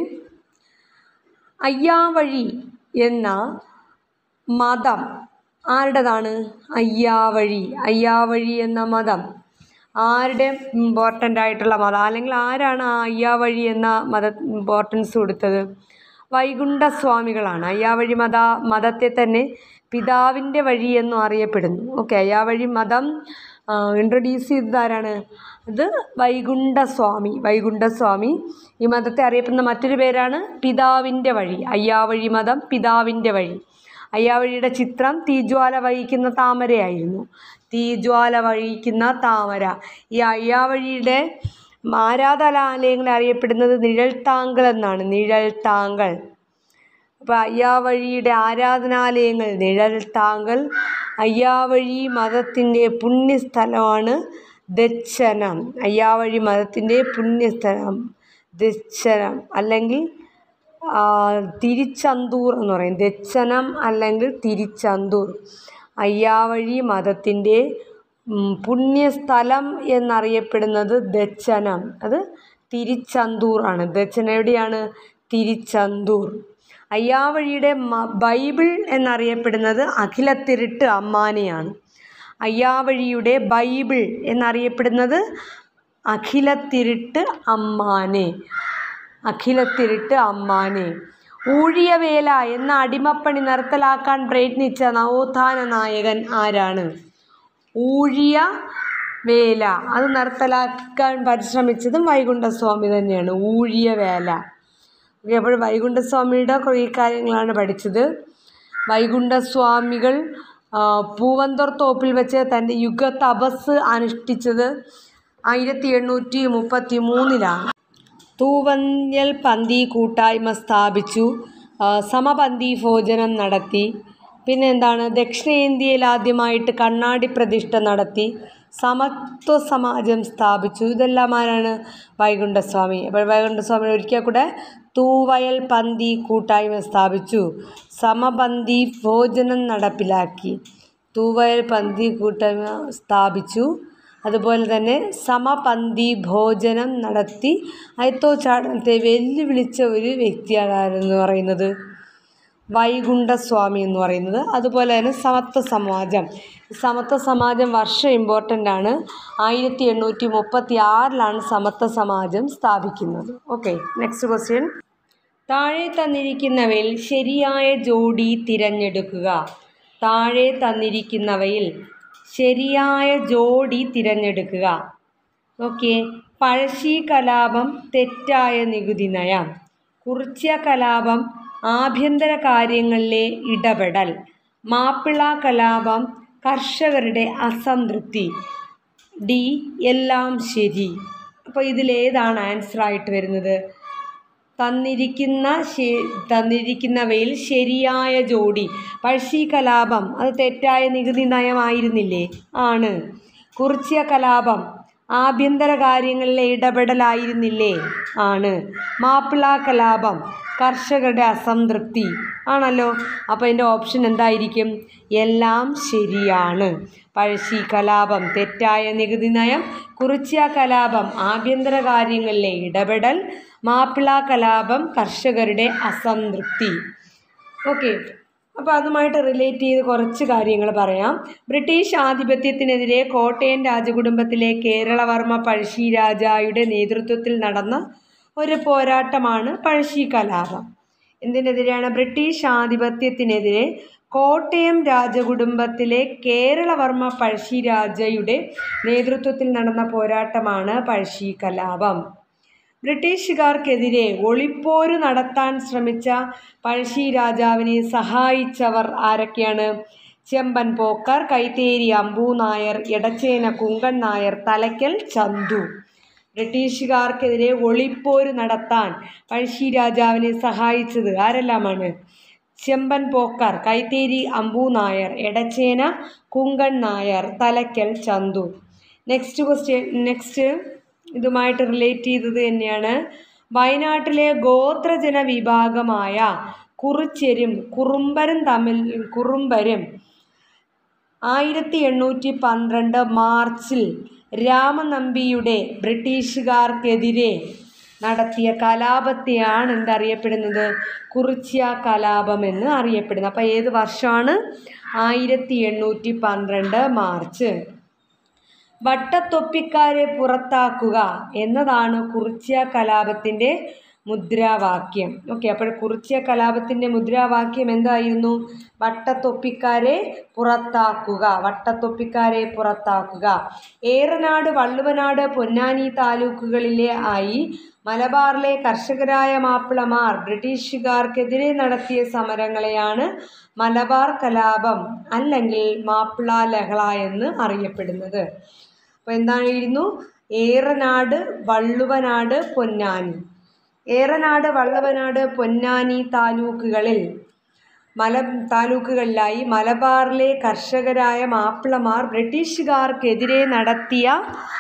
അയ്യാവഴി എന്ന മതം ആരുടേതാണ് അയ്യാവഴി അയ്യാവഴി എന്ന മതം ആരുടെ ഇമ്പോർട്ടൻ്റ് ആയിട്ടുള്ള മതം അല്ലെങ്കിൽ ആരാണ് ആ അയ്യാവഴി എന്ന മത ഇമ്പോർട്ടൻസ് കൊടുത്തത് വൈകുണ്ഠസ്വാമികളാണ് അയ്യാവഴി മത മതത്തെ തന്നെ പിതാവിൻ്റെ വഴി എന്നും അറിയപ്പെടുന്നു ഓക്കെ അയ്യാവഴി മതം ഇൻട്രൊഡ്യൂസ് ചെയ്തത് ആരാണ് അത് വൈകുണ്ഠസ്വാമി വൈകുണ്ഠസ്വാമി ഈ മതത്തെ അറിയപ്പെടുന്ന മറ്റൊരു പേരാണ് പിതാവിൻ്റെ വഴി അയ്യാവഴി മതം പിതാവിൻ്റെ വഴി അയ്യാവഴിയുടെ ചിത്രം തീജ്വാല വഹിക്കുന്ന താമരയായിരുന്നു തീജ്വാല വഹിക്കുന്ന താമര ഈ അയ്യാവഴിയുടെ ആരാധനാലയങ്ങൾ അറിയപ്പെടുന്നത് നിഴൽ താങ്കൾ എന്നാണ് നിഴൽ താങ്കൾ അപ്പോൾ അയ്യാവഴിയുടെ ആരാധനാലയങ്ങൾ നിഴൽ താങ്കൾ അയ്യാവഴി മതത്തിൻ്റെ പുണ്യസ്ഥലമാണ് ദച്ഛനം അയ്യാവഴി മതത്തിൻ്റെ പുണ്യസ്ഥലം ദച്ഛനം അല്ലെങ്കിൽ ആ, തിരിച്ചന്തൂർ എന്ന് പറയും ദച്ഛനം അല്ലെങ്കിൽ തിരിച്ചന്തൂർ അയ്യാവഴി മതത്തിൻ്റെ ഉം, പുണ്യസ്ഥലം എന്നറിയപ്പെടുന്നത് ദച്ഛനം അത് തിരിച്ചന്തൂറാണ് ദച്ഛനം എവിടെയാണ് തിരിച്ചന്തൂർ അയ്യാവഴിയുടെ മ- ബൈബിൾ എന്നറിയപ്പെടുന്നത് അഖിലത്തിരുട്ട് അമ്മാനെയാണ് അയ്യാവഴിയുടെ ബൈബിൾ എന്നറിയപ്പെടുന്നത് അഖിലത്തിരുട്ട് അമ്മാനെ അഖിലത്തിരുട്ട് അമ്മാനെ ഊഴിയവേല എന്ന അടിമപ്പണി നിർത്തലാക്കാൻ പ്രയത്നിച്ച നവോത്ഥാന നായകൻ ആരാണ് ഊഴിയ വേല അത് നിർത്തലാക്കാൻ പരിശ്രമിച്ചതും വൈകുണ്ഠസ്വാമി തന്നെയാണ് ഊഴിയ വേല ഓക്കെ അപ്പോൾ വൈകുണ്ഠസ്വാമിയുടെ കുറേ കാര്യങ്ങളാണ് പഠിച്ചത് വൈകുണ്ഠസ്വാമികൾ ആ, പൂവന്തോർ തോപ്പിൽ വെച്ച് തൻ്റെ യുഗ തപസ് അനുഷ്ഠിച്ചത് ആയിരത്തി എണ്ണൂറ്റി മുപ്പത്തി മൂന്നിലാണ് തൂവഞ്ഞൽ പന്തി കൂട്ടായ്മ സ്ഥാപിച്ചു ആ, സമപന്തി ഭോജനം നടത്തി പിന്നെ എന്താണ് ദക്ഷിണേന്ത്യയിൽ ആദ്യമായിട്ട് കണ്ണാടി പ്രതിഷ്ഠ നടത്തി സമത്വ സമാജം സ്ഥാപിച്ചു ഇതെല്ലാം ആരാണ് വൈകുണ്ഠസ്വാമി അപ്പോൾ വൈകുണ്ഠസ്വാമി ഒരിക്കൽ കൂടെ തൂവയൽ പന്തി കൂട്ടായ്മ സ്ഥാപിച്ചു സമപന്തി ഭോജനം നടപ്പിലാക്കി തൂവയൽ പന്തി കൂട്ടായ്മ സ്ഥാപിച്ചു അതുപോലെ തന്നെ സമപന്തി ഭോജനം നടത്തി അയത്തോച്ചാടനത്തെ വെല്ലുവിളിച്ച ഒരു വ്യക്തിയാണ് ആരെന്ന് പറയുന്നത് വൈകുണ്ഠസ്വാമി എന്ന് പറയുന്നത് അതുപോലെ തന്നെ സമത്വ സമാജം സമത്വ സമാജം വർഷം ഇമ്പോർട്ടൻ്റ് ആണ് ആയിരത്തി എണ്ണൂറ്റി മുപ്പത്തി ആറിലാണ് സമത്വ സമാജം സ്ഥാപിക്കുന്നത് ഓക്കെ നെക്സ്റ്റ് ക്വസ്റ്റ്യൻ താഴെ തന്നിരിക്കുന്നവയിൽ ശരിയായ ജോഡി തിരഞ്ഞെടുക്കുക താഴെ തന്നിരിക്കുന്നവയിൽ ശരിയായ ജോഡി തിരഞ്ഞെടുക്കുക ഓക്കെ പഴശ്ശി കലാപം തെറ്റായ നികുതി നയം കുറിച്യ കലാപം ആഭ്യന്തര കാര്യങ്ങളിലെ ഇടപെടൽ മാപ്പിള കലാപം കർഷകരുടെ അസംതൃപ്തി ഡി എല്ലാം ശരി അപ്പോൾ ഇതിലേതാണ് ആൻസർ ആയിട്ട് വരുന്നത് തന്നിരിക്കുന്ന ശേ- തന്നിരിക്കുന്നവയിൽ ശരിയായ ജോഡി പഴശ്ശി കലാപം അത് തെറ്റായ നികുതി നയമായിരുന്നില്ലേ ആണ് കുറിച്യ കലാപം ആഭ്യന്തര കാര്യങ്ങളിലെ ഇടപെടലായിരുന്നില്ലേ ആണ് മാപ്പിള കലാപം കർഷകരുടെ അസംതൃപ്തി ആണല്ലോ അപ്പോൾ എൻ്റെ ഓപ്ഷൻ എന്തായിരിക്കും എല്ലാം ശരിയാണ് പഴശ്ശി കലാപം തെറ്റായ നികുതി നയം കുറിച്യ കലാപം ആഭ്യന്തര കാര്യങ്ങളിലെ ഇടപെടൽ മാപ്പിള കലാപം കർഷകരുടെ അസംതൃപ്തി ഓക്കെ അപ്പോൾ അതുമായിട്ട് റിലേറ്റ് ചെയ്ത് കുറച്ച് കാര്യങ്ങൾ പറയാം ബ്രിട്ടീഷ് ആധിപത്യത്തിനെതിരെ കോട്ടയം രാജകുടുംബത്തിലെ കേരളവർമ്മ പഴശ്ശി രാജായുടെ നേതൃത്വത്തിൽ നടന്ന ഒരു പോരാട്ടമാണ് പഴശ്ശി കലാപം എന്തിനെതിരെയാണ് ബ്രിട്ടീഷ് ആധിപത്യത്തിനെതിരെ കോട്ടയം രാജകുടുംബത്തിലെ കേരളവർമ്മ പഴശ്ശി രാജയുടെ നേതൃത്വത്തിൽ നടന്ന പോരാട്ടമാണ് പഴശ്ശി കലാപം ബ്രിട്ടീഷുകാർക്കെതിരെ ഒളിപ്പോര് നടത്താൻ ശ്രമിച്ച പഴശ്ശി രാജാവിനെ സഹായിച്ചവർ ആരൊക്കെയാണ് ചെമ്പൻ പോക്കർ കൈത്തേരി അമ്പൂ നായർ എടച്ചേന കുങ്കൻ നായർ തലയ്ക്കൽ ചന്തു ബ്രിട്ടീഷുകാർക്കെതിരെ ഒളിപ്പോര് നടത്താൻ പഴശ്ശി രാജാവിനെ സഹായിച്ചത് ആരെല്ലാമാണ് Chemban Pokker Kaitheri Ambu Nair Edachena Kunkan Nair Thalakkal Chandu next question next ഇതുമായിട്ട് റിലേറ്റ് ചെയ്തത് തന്നെയാണ് വയനാട്ടിലെ ഗോത്രജന വിഭാഗമായ കുറിച്യരും കുറുമ്പരും തമ്മിൽ കുറുമ്പരും ആയിരത്തി എണ്ണൂറ്റി പന്ത്രണ്ട് മാർച്ചിൽ രാമനമ്പിയുടെ ബ്രിട്ടീഷുകാർക്കെതിരെ നടത്തിയ കലാപത്തെയാണ് എന്തറിയപ്പെടുന്നത് കുറിച്യ കലാപം എന്ന് അറിയപ്പെടുന്നത് അപ്പോൾ ഏത് വർഷമാണ് ആയിരത്തി എണ്ണൂറ്റി പന്ത്രണ്ട് മാർച്ച് വട്ടത്തൊപ്പിക്കാരെ പുറത്താക്കുക എന്നതാണ് കുറിച്യ കലാപത്തിൻ്റെ മുദ്രാവാക്യം ഓക്കെ അപ്പോൾ കുറിച്യ കലാപത്തിൻ്റെ മുദ്രാവാക്യം എന്തായിരുന്നു വട്ടത്തൊപ്പിക്കാരെ പുറത്താക്കുക വട്ടത്തൊപ്പിക്കാരെ പുറത്താക്കുക ഏറനാട് വള്ളുവനാട് പൊന്നാനി താലൂക്കുകളിലെ ആയി മലബാറിലെ കർഷകരായ മാപ്പിളമാർ ബ്രിട്ടീഷുകാർക്കെതിരെ നടത്തിയ സമരങ്ങളെയാണ് മലബാർ കലാപം അല്ലെങ്കിൽ മാപ്പിള ലഹള എന്ന് അറിയപ്പെടുന്നത് അപ്പോൾ എന്തായിരുന്നു ഏറനാട് വള്ളുവനാട് പൊന്നാനി ഏറനാട് വള്ളവനാട് പൊന്നാനി താലൂക്കുകളിൽ മല താലൂക്കുകളിലായി മലബാറിലെ കർഷകരായ മാപ്പിളമാർ ബ്രിട്ടീഷുകാർക്കെതിരെ നടത്തിയ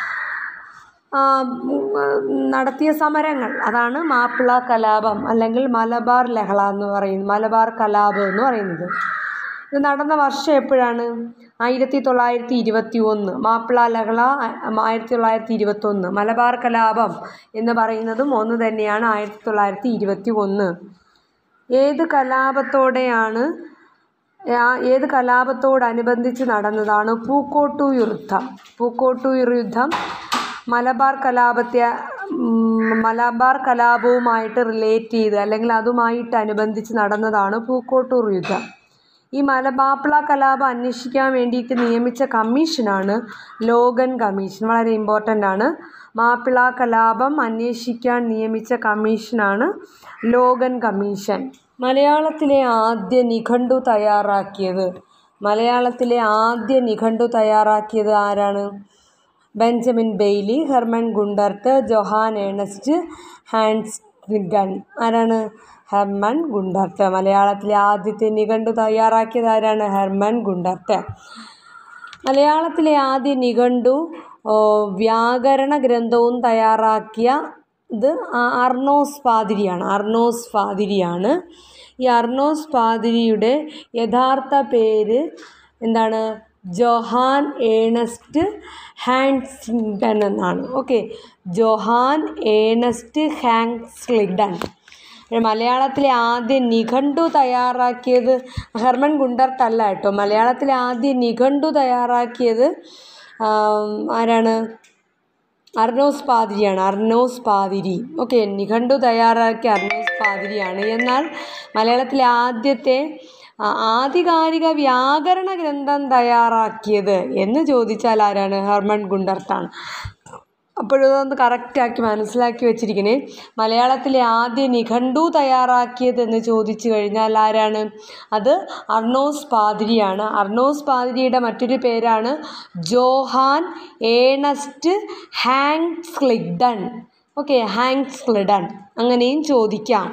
ആ, ഉം, നടത്തിയ സമരങ്ങൾ അതാണ് മാപ്പിള കലാപം അല്ലെങ്കിൽ മലബാർ ലഹള എന്ന് പറയുന്നത് മലബാർ കലാപം എന്ന് പറയുന്നത് ഇത് നടന്ന വർഷം എപ്പോഴാണ് ആയിരത്തി തൊള്ളായിരത്തി ഇരുപത്തി ഒന്ന് മാപ്പിള ലഹള ആയിരത്തി തൊള്ളായിരത്തി ഇരുപത്തൊന്ന് മലബാർ കലാപം എന്ന് പറയുന്നതും ഒന്ന് തന്നെയാണ് ആയിരത്തി തൊള്ളായിരത്തി ഇരുപത്തി ഒന്ന് ഏത് കലാപത്തോടെയാണ് ആ- ഏത് കലാപത്തോടനുബന്ധിച്ച് നടന്നതാണ് പൂക്കോട്ടൂർ യുദ്ധം പൂക്കോട്ടൂർ യുദ്ധം മലബാർ കലാപത്തെ ഉം, മലബാർ കലാപവുമായിട്ട് റിലേറ്റ് ചെയ്ത് അല്ലെങ്കിൽ അതുമായിട്ട് അനുബന്ധിച്ച് നടന്നതാണ് പൂക്കോട്ടൂർ യുദ്ധം ഈ മലബാപ്പിള കലാപം അന്വേഷിക്കാൻ വേണ്ടിയിട്ട് നിയമിച്ച കമ്മീഷനാണ് ലോഗൻ കമ്മീഷൻ വളരെ ഇമ്പോർട്ടൻ്റ് ആണ് മാപ്പിള കലാപം അന്വേഷിക്കാൻ നിയമിച്ച കമ്മീഷനാണ് ലോഗൻ കമ്മീഷൻ മലയാളത്തിലെ ആദ്യ നിഘണ്ടു തയ്യാറാക്കിയത് മലയാളത്തിലെ ആദ്യ നിഘണ്ടു തയ്യാറാക്കിയത് ആരാണ് Benjamin Bailey Hermann Gundert Johann Ernst Hanxleden ആരാണ് ഹെർമൻ ഗുണ്ടർട്ട് മലയാളത്തിലെ ആദ്യത്തെ നിഘണ്ടു തയ്യാറാക്കിയത് ആരാണ് ഹെർമൻ ഗുണ്ടർട്ട് മലയാളത്തിലെ ആദ്യ നിഘണ്ടു ഓ, വ്യാകരണ ഗ്രന്ഥവും തയ്യാറാക്കിയ ഇത് ആ- അർണോസ് പാതിരിയാണ് അർണോസ് പാതിരിയാണ് ഈ അർണോസ് പാതിരിയുടെ യഥാർത്ഥ പേര് എന്താണ് ജൊഹാൻ ഏണസ്റ്റ് ഹാൻസ്ലിഡൻ എന്നാണ് ഓക്കെ ജൊഹാൻ ഏണസ്റ്റ് ഹാൻസ്ലിഡൻ മലയാളത്തിലെ ആദ്യ നിഘണ്ടു തയ്യാറാക്കിയത് ഹെർമൻ ഗുണ്ടർട്ട് അല്ല കേട്ടോ മലയാളത്തിലെ ആദ്യ നിഘണ്ടു തയ്യാറാക്കിയത് ആം, ആരാണ് അർണോസ് പാതിരിയാണ് അർണോസ് പാതിരി ഓക്കെ നിഘണ്ടു തയ്യാറാക്കിയ അർണോസ് പാതിരിയാണ് എന്നാൽ മലയാളത്തിലെ ആദ്യത്തെ ആ, ആധികാരിക വ്യാകരണ ഗ്രന്ഥം തയ്യാറാക്കിയത് എന്ന് ചോദിച്ചാൽ ആരാണ് ഹെർമൻ ഗുണ്ടർട്ടാണ് അപ്പോഴതൊന്ന് കറക്റ്റാക്കി മനസ്സിലാക്കി വെച്ചിരിക്കണേ മലയാളത്തിലെ ആദ്യ നിഘണ്ടു തയ്യാറാക്കിയത് എന്ന് ചോദിച്ചു കഴിഞ്ഞാൽ ആരാണ് അത് അർണോസ് പാതിരിയാണ് അർണോസ് പാതിരിയുടെ മറ്റൊരു പേരാണ് Johann Ernst Hanxleden okay Hanxleden അങ്ങനെയും ചോദിക്കാം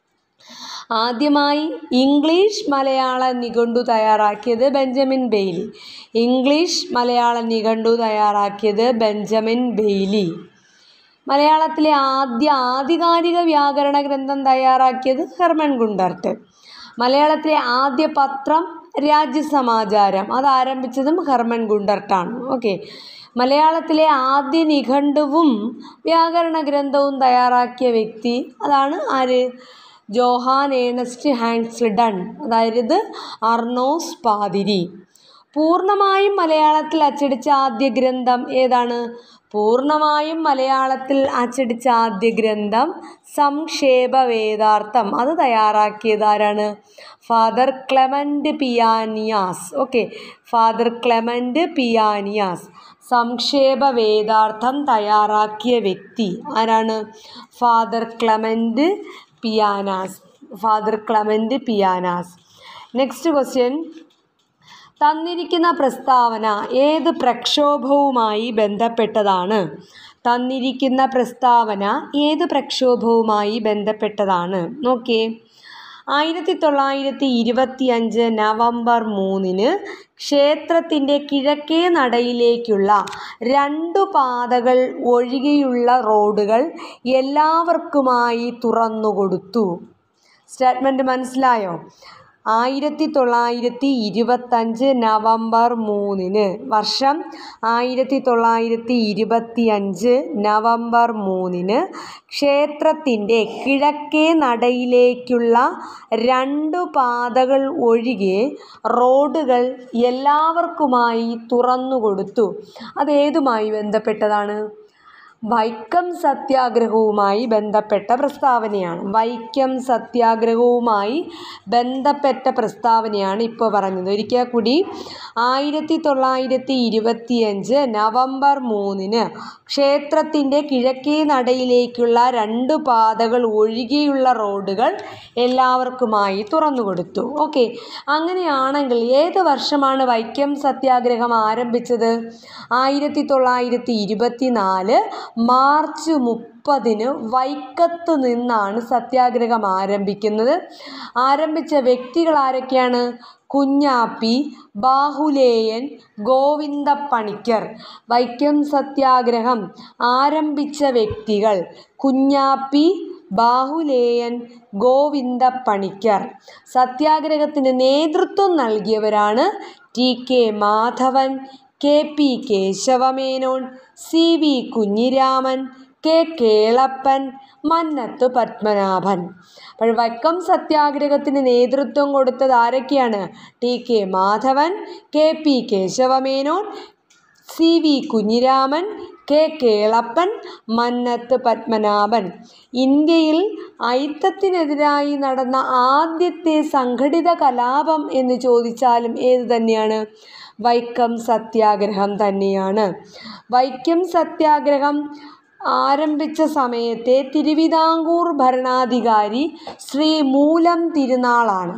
ആദ്യമായി ഇംഗ്ലീഷ് മലയാള നിഘണ്ടു തയ്യാറാക്കിയത് ബെഞ്ചമിൻ ബെയ്ലി ഇംഗ്ലീഷ് മലയാള നിഘണ്ടു തയ്യാറാക്കിയത് ബെഞ്ചമിൻ ബെയ്ലി മലയാളത്തിലെ ആദ്യ ആധികാരിക വ്യാകരണ ഗ്രന്ഥം തയ്യാറാക്കിയത് ഹെർമൻ ഗുണ്ടർട്ട് മലയാളത്തിലെ ആദ്യ പത്രം രാജ്യസമാചാരം അത് ആരംഭിച്ചതും ഹെർമൻ ഗുണ്ടർട്ടാണ് ഓക്കെ മലയാളത്തിലെ ആദ്യ നിഘണ്ടുവും വ്യാകരണ ഗ്രന്ഥവും തയ്യാറാക്കിയ വ്യക്തി അതാണ് ആര് ജോഹാൻ ഏണസ്റ്റ് ഹാൻസ്ലിഡൺ അതായത് അർണോസ് പാതിരി പൂർണ്ണമായും മലയാളത്തിൽ അച്ചടിച്ച ആദ്യ ഗ്രന്ഥം ഏതാണ് പൂർണ്ണമായും മലയാളത്തിൽ അച്ചടിച്ച ആദ്യ ഗ്രന്ഥം സംക്ഷേപ വേദാർത്ഥം അത് തയ്യാറാക്കിയത് ആരാണ് Father Clement Pianius okay Father Clement Pianius സംക്ഷേപ വേദാർത്ഥം തയ്യാറാക്കിയ വ്യക്തി ആരാണ് Father Clement Pianius Father Clement Pianius next question തന്നിരിക്കുന്ന പ്രസ്താവന ഏത് പ്രക്ഷോഭവുമായി ബന്ധപ്പെട്ടതാണ് തന്നിരിക്കുന്ന പ്രസ്താവന ഏത് പ്രക്ഷോഭവുമായി ബന്ധപ്പെട്ടതാണ് നോക്കിയേ ആയിരത്തി തൊള്ളായിരത്തി ഇരുപത്തി അഞ്ച് നവംബർ മൂന്നിന് ക്ഷേത്രത്തിൻ്റെ കിഴക്കേ നടയിലേക്കുള്ള രണ്ടു പാതകൾ ഒഴികെയുള്ള റോഡുകൾ എല്ലാവർക്കുമായി തുറന്നുകൊടുത്തു സ്റ്റേറ്റ്മെൻറ്റ് മനസ്സിലായോ ആയിരത്തി തൊള്ളായിരത്തി ഇരുപത്തഞ്ച് നവംബർ മൂന്നിന് വർഷം ആയിരത്തി തൊള്ളായിരത്തി ഇരുപത്തി അഞ്ച് നവംബർ മൂന്നിന് ക്ഷേത്രത്തിൻ്റെ കിഴക്കേ നടയിലേക്കുള്ള രണ്ടു പാതകൾ ഒഴികെ റോഡുകൾ എല്ലാവർക്കുമായി തുറന്നുകൊടുത്തു അതേതുമായി ബന്ധപ്പെട്ടതാണ് വൈക്കം സത്യാഗ്രഹവുമായി ബന്ധപ്പെട്ട പ്രസ്താവനയാണ് വൈക്കം സത്യാഗ്രഹവുമായി ബന്ധപ്പെട്ട പ്രസ്താവനയാണ് ഇപ്പോൾ പറഞ്ഞത് ഒരിക്കൽ കൂടി ആയിരത്തി തൊള്ളായിരത്തി ഇരുപത്തിയഞ്ച് നവംബർ മൂന്നിന് ക്ഷേത്രത്തിൻ്റെ കിഴക്കേ നടയിലേക്കുള്ള രണ്ട് പാതകൾ ഒഴികെയുള്ള റോഡുകൾ എല്ലാവർക്കുമായി തുറന്നുകൊടുത്തു ഓക്കെ അങ്ങനെയാണെങ്കിൽ ഏത് വർഷമാണ് വൈക്കം സത്യാഗ്രഹം ആരംഭിച്ചത് ആയിരത്തി തൊള്ളായിരത്തി ഇരുപത്തി നാല് മാർച്ച് മുപ്പതിന് വൈക്കത്ത് നിന്നാണ് സത്യാഗ്രഹം ആരംഭിക്കുന്നത് ആരംഭിച്ച വ്യക്തികൾ ആരൊക്കെയാണ് കുഞ്ഞാപ്പി ബാഹുലേയൻ ഗോവിന്ദ പണിക്കർ വൈക്കം സത്യാഗ്രഹം ആരംഭിച്ച വ്യക്തികൾ കുഞ്ഞാപ്പി ബാഹുലേയൻ ഗോവിന്ദ പണിക്കർ സത്യാഗ്രഹത്തിന് നേതൃത്വം നൽകിയവരാണ് T K Madhavan K P Kesava Menon C V Kunhiraman K Kelappan Mannathu Padmanabhan അപ്പോൾ വൈക്കം സത്യാഗ്രഹത്തിന് നേതൃത്വം കൊടുത്തത് ആരൊക്കെയാണ് T K Madhavan K P Kesava Menon C V Kunhiraman K Kelappan Mannathu Padmanabhan ഇന്ത്യയിൽ ഐത്തത്തിനെതിരായി നടന്ന ആദ്യത്തെ സംഘടിത കലാപം എന്ന് ചോദിച്ചാലും ഏത് തന്നെയാണ് വൈക്കം സത്യാഗ്രഹം തന്നെയാണ് വൈക്കം സത്യാഗ്രഹം ആരംഭിച്ച സമയത്തെ തിരുവിതാംകൂർ ഭരണാധികാരി ശ്രീ മൂലം തിരുനാളാണ്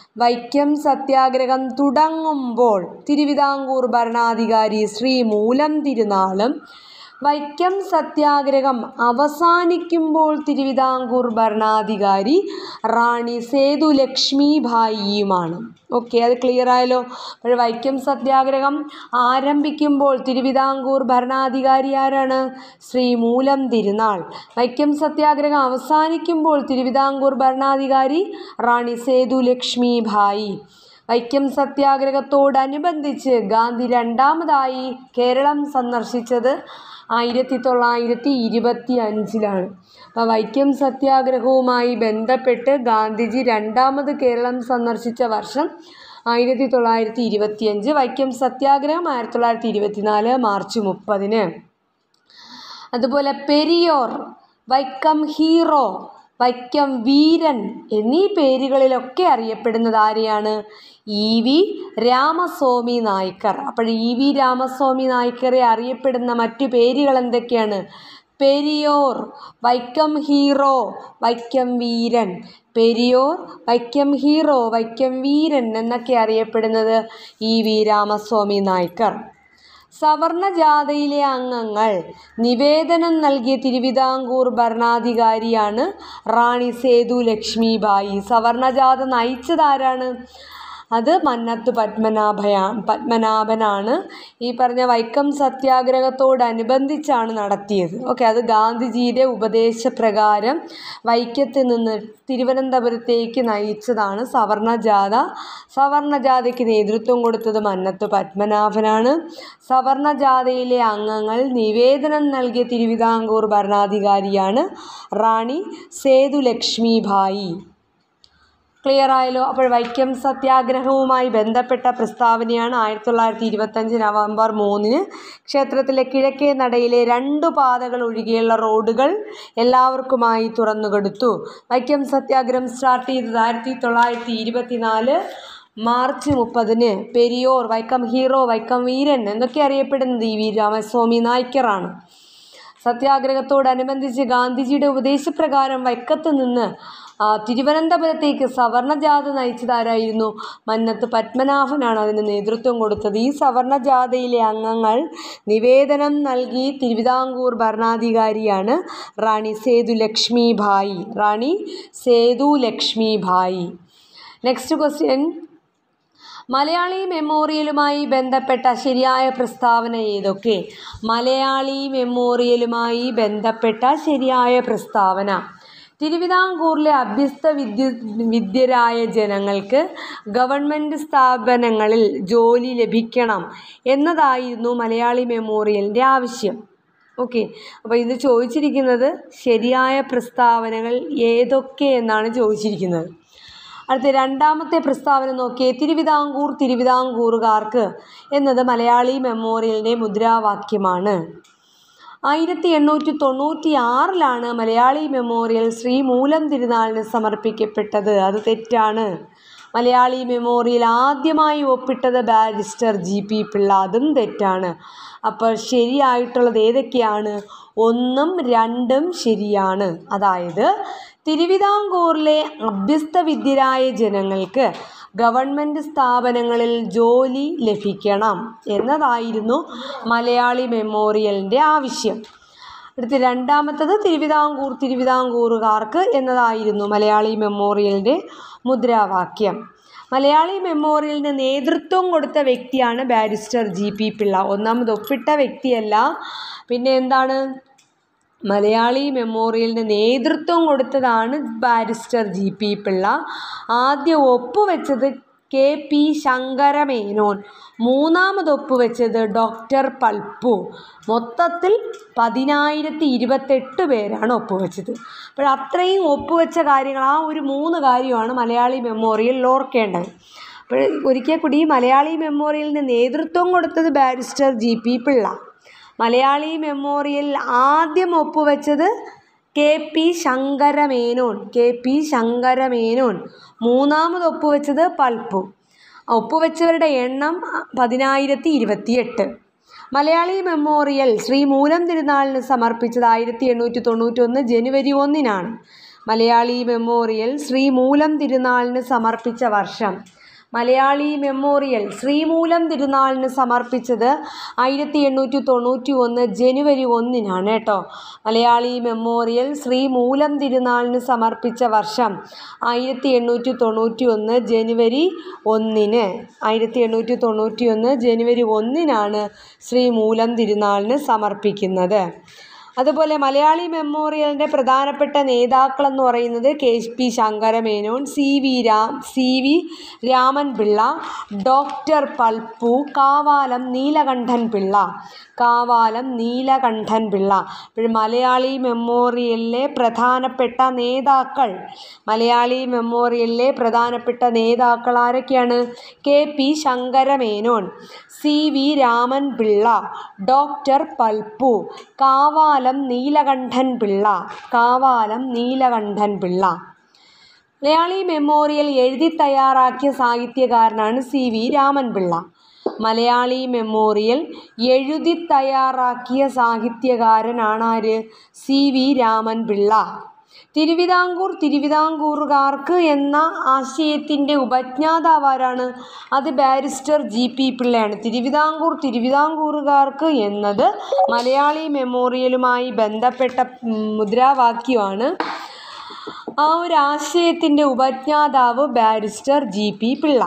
വൈക്കം സത്യാഗ്രഹം തുടങ്ങുമ്പോൾ തിരുവിതാംകൂർ ഭരണാധികാരി ശ്രീ മൂലം തിരുനാളും വൈക്കം സത്യാഗ്രഹം അവസാനിക്കുമ്പോൾ തിരുവിതാംകൂർ ഭരണാധികാരി റാണി സേതു ലക്ഷ്മിഭായിയുമാണ് ഓക്കെ അത് ക്ലിയർ ആയല്ലോ അപ്പോൾ വൈക്കം സത്യാഗ്രഹം ആരംഭിക്കുമ്പോൾ തിരുവിതാംകൂർ ഭരണാധികാരി ആരാണ് ശ്രീ മൂലം തിരുനാൾ വൈക്കം സത്യാഗ്രഹം അവസാനിക്കുമ്പോൾ തിരുവിതാംകൂർ ഭരണാധികാരി റാണി സേതു ലക്ഷ്മിഭായി വൈക്കം സത്യാഗ്രഹത്തോടനുബന്ധിച്ച് ഗാന്ധി രണ്ടാമതായി കേരളം സന്ദർശിച്ചത് ആയിരത്തി തൊള്ളായിരത്തി ഇരുപത്തി അഞ്ചിലാണ് അപ്പോൾ വൈക്കം സത്യാഗ്രഹവുമായി ബന്ധപ്പെട്ട് ഗാന്ധിജി രണ്ടാമത് കേരളം സന്ദർശിച്ച വർഷം ആയിരത്തി തൊള്ളായിരത്തി ഇരുപത്തിയഞ്ച് വൈക്കം സത്യാഗ്രഹം ആയിരത്തി തൊള്ളായിരത്തി ഇരുപത്തിനാല് മാർച്ച് മുപ്പതിന് അതുപോലെ പെരിയോർ വൈക്കം ഹീറോ വൈക്കം വീരൻ എന്നീ പേരുകളിലൊക്കെ അറിയപ്പെടുന്നത് ആരെയാണ് ഇ വി രാമസ്വാമി നായ്ക്കർ അപ്പോൾ ഇ വി രാമസ്വാമി നായ്ക്കറെ അറിയപ്പെടുന്ന മറ്റു പേരുകൾ എന്തൊക്കെയാണ് പെരിയോർ വൈക്കം ഹീറോ വൈക്കം വീരൻ പെരിയോർ വൈക്കം ഹീറോ വൈക്കം വീരൻ എന്നൊക്കെ അറിയപ്പെടുന്നത് ഇ വി രാമസ്വാമി നായ്ക്കർ സവർണജാഥയിലെ അംഗങ്ങൾ നിവേദനം നൽകിയ തിരുവിതാംകൂർ ഭരണാധികാരിയാണ് റാണി സേതു ലക്ഷ്മിബായി സവർണജാഥ നയിച്ചതാരാണ് അത് മന്നത്ത് പത്മനാഭയാ പത്മനാഭനാണ് ഈ പറഞ്ഞ വൈക്കം സത്യാഗ്രഹത്തോടനുബന്ധിച്ചാണ് നടത്തിയത് ഓക്കെ അത് ഗാന്ധിജിയുടെ ഉപദേശപ്രകാരം വൈക്കത്ത് നിന്ന് തിരുവനന്തപുരത്തേക്ക് നയിച്ചതാണ് സവർണജാഥ സവർണജാഥയ്ക്ക് നേതൃത്വം കൊടുത്തത് മന്നത്ത് പത്മനാഭനാണ് സവർണജാഥയിലെ അംഗങ്ങൾ നിവേദനം നൽകിയ തിരുവിതാംകൂർ ഭരണാധികാരിയാണ് റാണി സേതു ലക്ഷ്മിഭായി ക്ലിയർ ആയല്ലോ അപ്പോൾ വൈക്കം സത്യാഗ്രഹവുമായി ബന്ധപ്പെട്ട പ്രസ്താവനയാണ് ആയിരത്തി തൊള്ളായിരത്തി ഇരുപത്തഞ്ച് നവംബർ മൂന്നിന് ക്ഷേത്രത്തിലെ കിഴക്കേ നടയിലെ രണ്ടു പാതകൾ ഒഴികെയുള്ള റോഡുകൾ എല്ലാവർക്കുമായി തുറന്നുകൊടുത്തു വൈക്കം സത്യാഗ്രഹം സ്റ്റാർട്ട് ചെയ്തത് ആയിരത്തി തൊള്ളായിരത്തി ഇരുപത്തിനാല് മാർച്ച് മുപ്പതിന് പെരിയോർ വൈക്കം ഹീറോ വൈക്കം വീരൻ എന്നൊക്കെ അറിയപ്പെടുന്നത് ഈ വി രാമസ്വാമി നായ്ക്കറാണ് സത്യാഗ്രഹത്തോടനുബന്ധിച്ച് ഗാന്ധിജിയുടെ ഉപദേശപ്രകാരം വൈക്കത്ത് നിന്ന് ആ, തിരുവനന്തപുരത്തേക്ക് സവർണജാഥ നയിച്ചതാരായിരുന്നു മന്നത്ത് പത്മനാഭനാണ് അതിന് നേതൃത്വം കൊടുത്തത് ഈ സവർണജാഥയിലെ അംഗങ്ങൾ നിവേദനം നൽകി തിരുവിതാംകൂർ ഭരണാധികാരിയാണ് റാണി സേതു ലക്ഷ്മിഭായി റാണി സേതു ലക്ഷ്മിഭായി നെക്സ്റ്റ് ക്വസ്റ്റ്യൻ മലയാളി മെമ്മോറിയലുമായി ബന്ധപ്പെട്ട ശരിയായ പ്രസ്താവന ഏതൊക്കെ മലയാളി മെമ്മോറിയലുമായി ബന്ധപ്പെട്ട ശരിയായ പ്രസ്താവന തിരുവിതാംകൂറിലെ അഭ്യസ്ത വിദ്യ വിദ്യരായ ജനങ്ങൾക്ക് ഗവൺമെൻറ് സ്ഥാപനങ്ങളിൽ ജോലി ലഭിക്കണം എന്നതായിരുന്നു മലയാളി മെമ്മോറിയലിൻ്റെ ആവശ്യം ഓക്കെ അപ്പോൾ ഇത് ചോദിച്ചിരിക്കുന്നത് ശരിയായ പ്രസ്താവനകൾ ഏതൊക്കെ എന്നാണ് ചോദിച്ചിരിക്കുന്നത് അടുത്ത രണ്ടാമത്തെ പ്രസ്താവന നോക്കിയേ തിരുവിതാംകൂർ തിരുവിതാംകൂറുകാർക്ക് എന്നത് മലയാളി മെമ്മോറിയലിൻ്റെ മുദ്രാവാക്യമാണ് ആയിരത്തി എണ്ണൂറ്റി തൊണ്ണൂറ്റി ആറിലാണ് മലയാളി മെമ്മോറിയൽ ശ്രീ മൂലം തിരുനാളിന് സമർപ്പിക്കപ്പെട്ടത് അത് തെറ്റാണ് മലയാളി മെമ്മോറിയൽ ആദ്യമായി ഒപ്പിട്ടത് ബാരിസ്റ്റർ ജി പി പിള്ള അതും തെറ്റാണ് അപ്പോൾ ശരിയായിട്ടുള്ളത് ഏതൊക്കെയാണ് ഒന്നും രണ്ടും ശരിയാണ് അതായത് തിരുവിതാംകൂറിലെ അഭ്യസ്ത വിദ്യരായ ജനങ്ങൾക്ക് ഗവൺമെൻറ് സ്ഥാപനങ്ങളിൽ ജോലി ലഭിക്കണം എന്നതായിരുന്നു മലയാളി മെമ്മോറിയലിൻ്റെ ആവശ്യം അടുത്ത രണ്ടാമത്തത് തിരുവിതാംകൂർ തിരുവിതാംകൂറുകാർക്ക് എന്നതായിരുന്നു മലയാളി മെമ്മോറിയലിൻ്റെ മുദ്രാവാക്യം മലയാളി മെമ്മോറിയലിന് നേതൃത്വം കൊടുത്ത വ്യക്തിയാണ് ബാരിസ്റ്റർ ജി പി പിള്ള ഒന്നാമത് ഒപ്പിട്ട വ്യക്തിയല്ല പിന്നെ എന്താണ് മലയാളി മെമ്മോറിയലിന് നേതൃത്വം കൊടുത്തതാണ് ബാരിസ്റ്റർ ജി പി പിള്ള ആദ്യം ഒപ്പുവെച്ചത് കെ പി ശങ്കരമേനോൻ മൂന്നാമത് ഒപ്പുവെച്ചത് ഡോക്ടർ പൽപ്പു മൊത്തത്തിൽ പതിനായിരത്തി ഇരുപത്തെട്ട് പേരാണ് ഒപ്പുവെച്ചത് അപ്പോൾ അത്രയും ഒപ്പുവെച്ച കാര്യങ്ങൾ ആ ഒരു മൂന്ന് കാര്യമാണ് മലയാളി മെമ്മോറിയലിൽ ഓർക്കേണ്ടത് അപ്പോൾ ഒരിക്കൽ കൂടി മലയാളി മെമ്മോറിയലിന് നേതൃത്വം കൊടുത്തത് barrister G P Pillai Malayali memorial ആദ്യം ഒപ്പുവെച്ചത് K P Sankara Menon K P Sankara Menon മൂന്നാമത് ഒപ്പുവെച്ചത് പൽപ്പു ഒപ്പുവെച്ചവരുടെ എണ്ണം പതിനായിരത്തി ഇരുപത്തിയെട്ട് മലയാളി മെമ്മോറിയൽ ശ്രീ മൂലം തിരുനാളിന് സമർപ്പിച്ചത് ആയിരത്തി എണ്ണൂറ്റി തൊണ്ണൂറ്റൊന്ന് ജനുവരി ഒന്നിനാണ് മലയാളി മെമ്മോറിയൽ ശ്രീമൂലം തിരുനാളിന് സമർപ്പിച്ച വർഷം മലയാളി മെമ്മോറിയൽ ശ്രീമൂലം തിരുനാളിന് സമർപ്പിച്ചത് ആയിരത്തി എണ്ണൂറ്റി തൊണ്ണൂറ്റി ഒന്ന് ജനുവരി ഒന്നിനാണ് കേട്ടോ മലയാളി മെമ്മോറിയൽ ശ്രീമൂലം തിരുനാളിന് സമർപ്പിച്ച വർഷം ആയിരത്തി എണ്ണൂറ്റി തൊണ്ണൂറ്റി ഒന്ന് ജനുവരി ഒന്നിന് ആയിരത്തി എണ്ണൂറ്റി തൊണ്ണൂറ്റി ഒന്ന് ജനുവരി ഒന്നിനാണ് ശ്രീമൂലം തിരുനാളിന് സമർപ്പിക്കുന്നത് അതുപോലെ മലയാളി മെമ്മോറിയലിൻ്റെ പ്രധാനപ്പെട്ട നേതാക്കളെന്ന് പറയുന്നത് K P Sankara Menon C V Ram C V Raman Pillai doctor Palpu Kavalam Neelakantan Pillai Kavalam Neelakantan Pillai അപ്പോൾ മലയാളി മെമ്മോറിയലിലെ പ്രധാനപ്പെട്ട നേതാക്കൾ മലയാളി മെമ്മോറിയലിലെ പ്രധാനപ്പെട്ട നേതാക്കൾ ആരൊക്കെയാണ് K P Sankara Menon C V Raman Pillai doctor Palpu Kavalam Neelakantan Pillai Kavalam Neelakantan Pillai Malayali memorial എഴുതി തയ്യാറാക്കിയ സാഹിത്യകാരനാണ് C V Raman Pillai Malayali memorial എഴുതി തയ്യാറാക്കിയ സാഹിത്യകാരനാണ് ആര് സി വി രാമൻപിള്ള തിരുവിതാംകൂർ തിരുവിതാംകൂറുകാർക്ക് എന്ന ആശയത്തിൻ്റെ ഉപജ്ഞാതാവാരാണ് അത് ബാരിസ്റ്റർ ജി പി പിള്ളയാണ് തിരുവിതാംകൂർ തിരുവിതാംകൂറുകാർക്ക് എന്നത് മലയാളി മെമ്മോറിയലുമായി ബന്ധപ്പെട്ട ഉം, മുദ്രാവാക്യമാണ് ആ ഒരു ആശയത്തിൻ്റെ ഉപജ്ഞാതാവ് barrister G P Pillai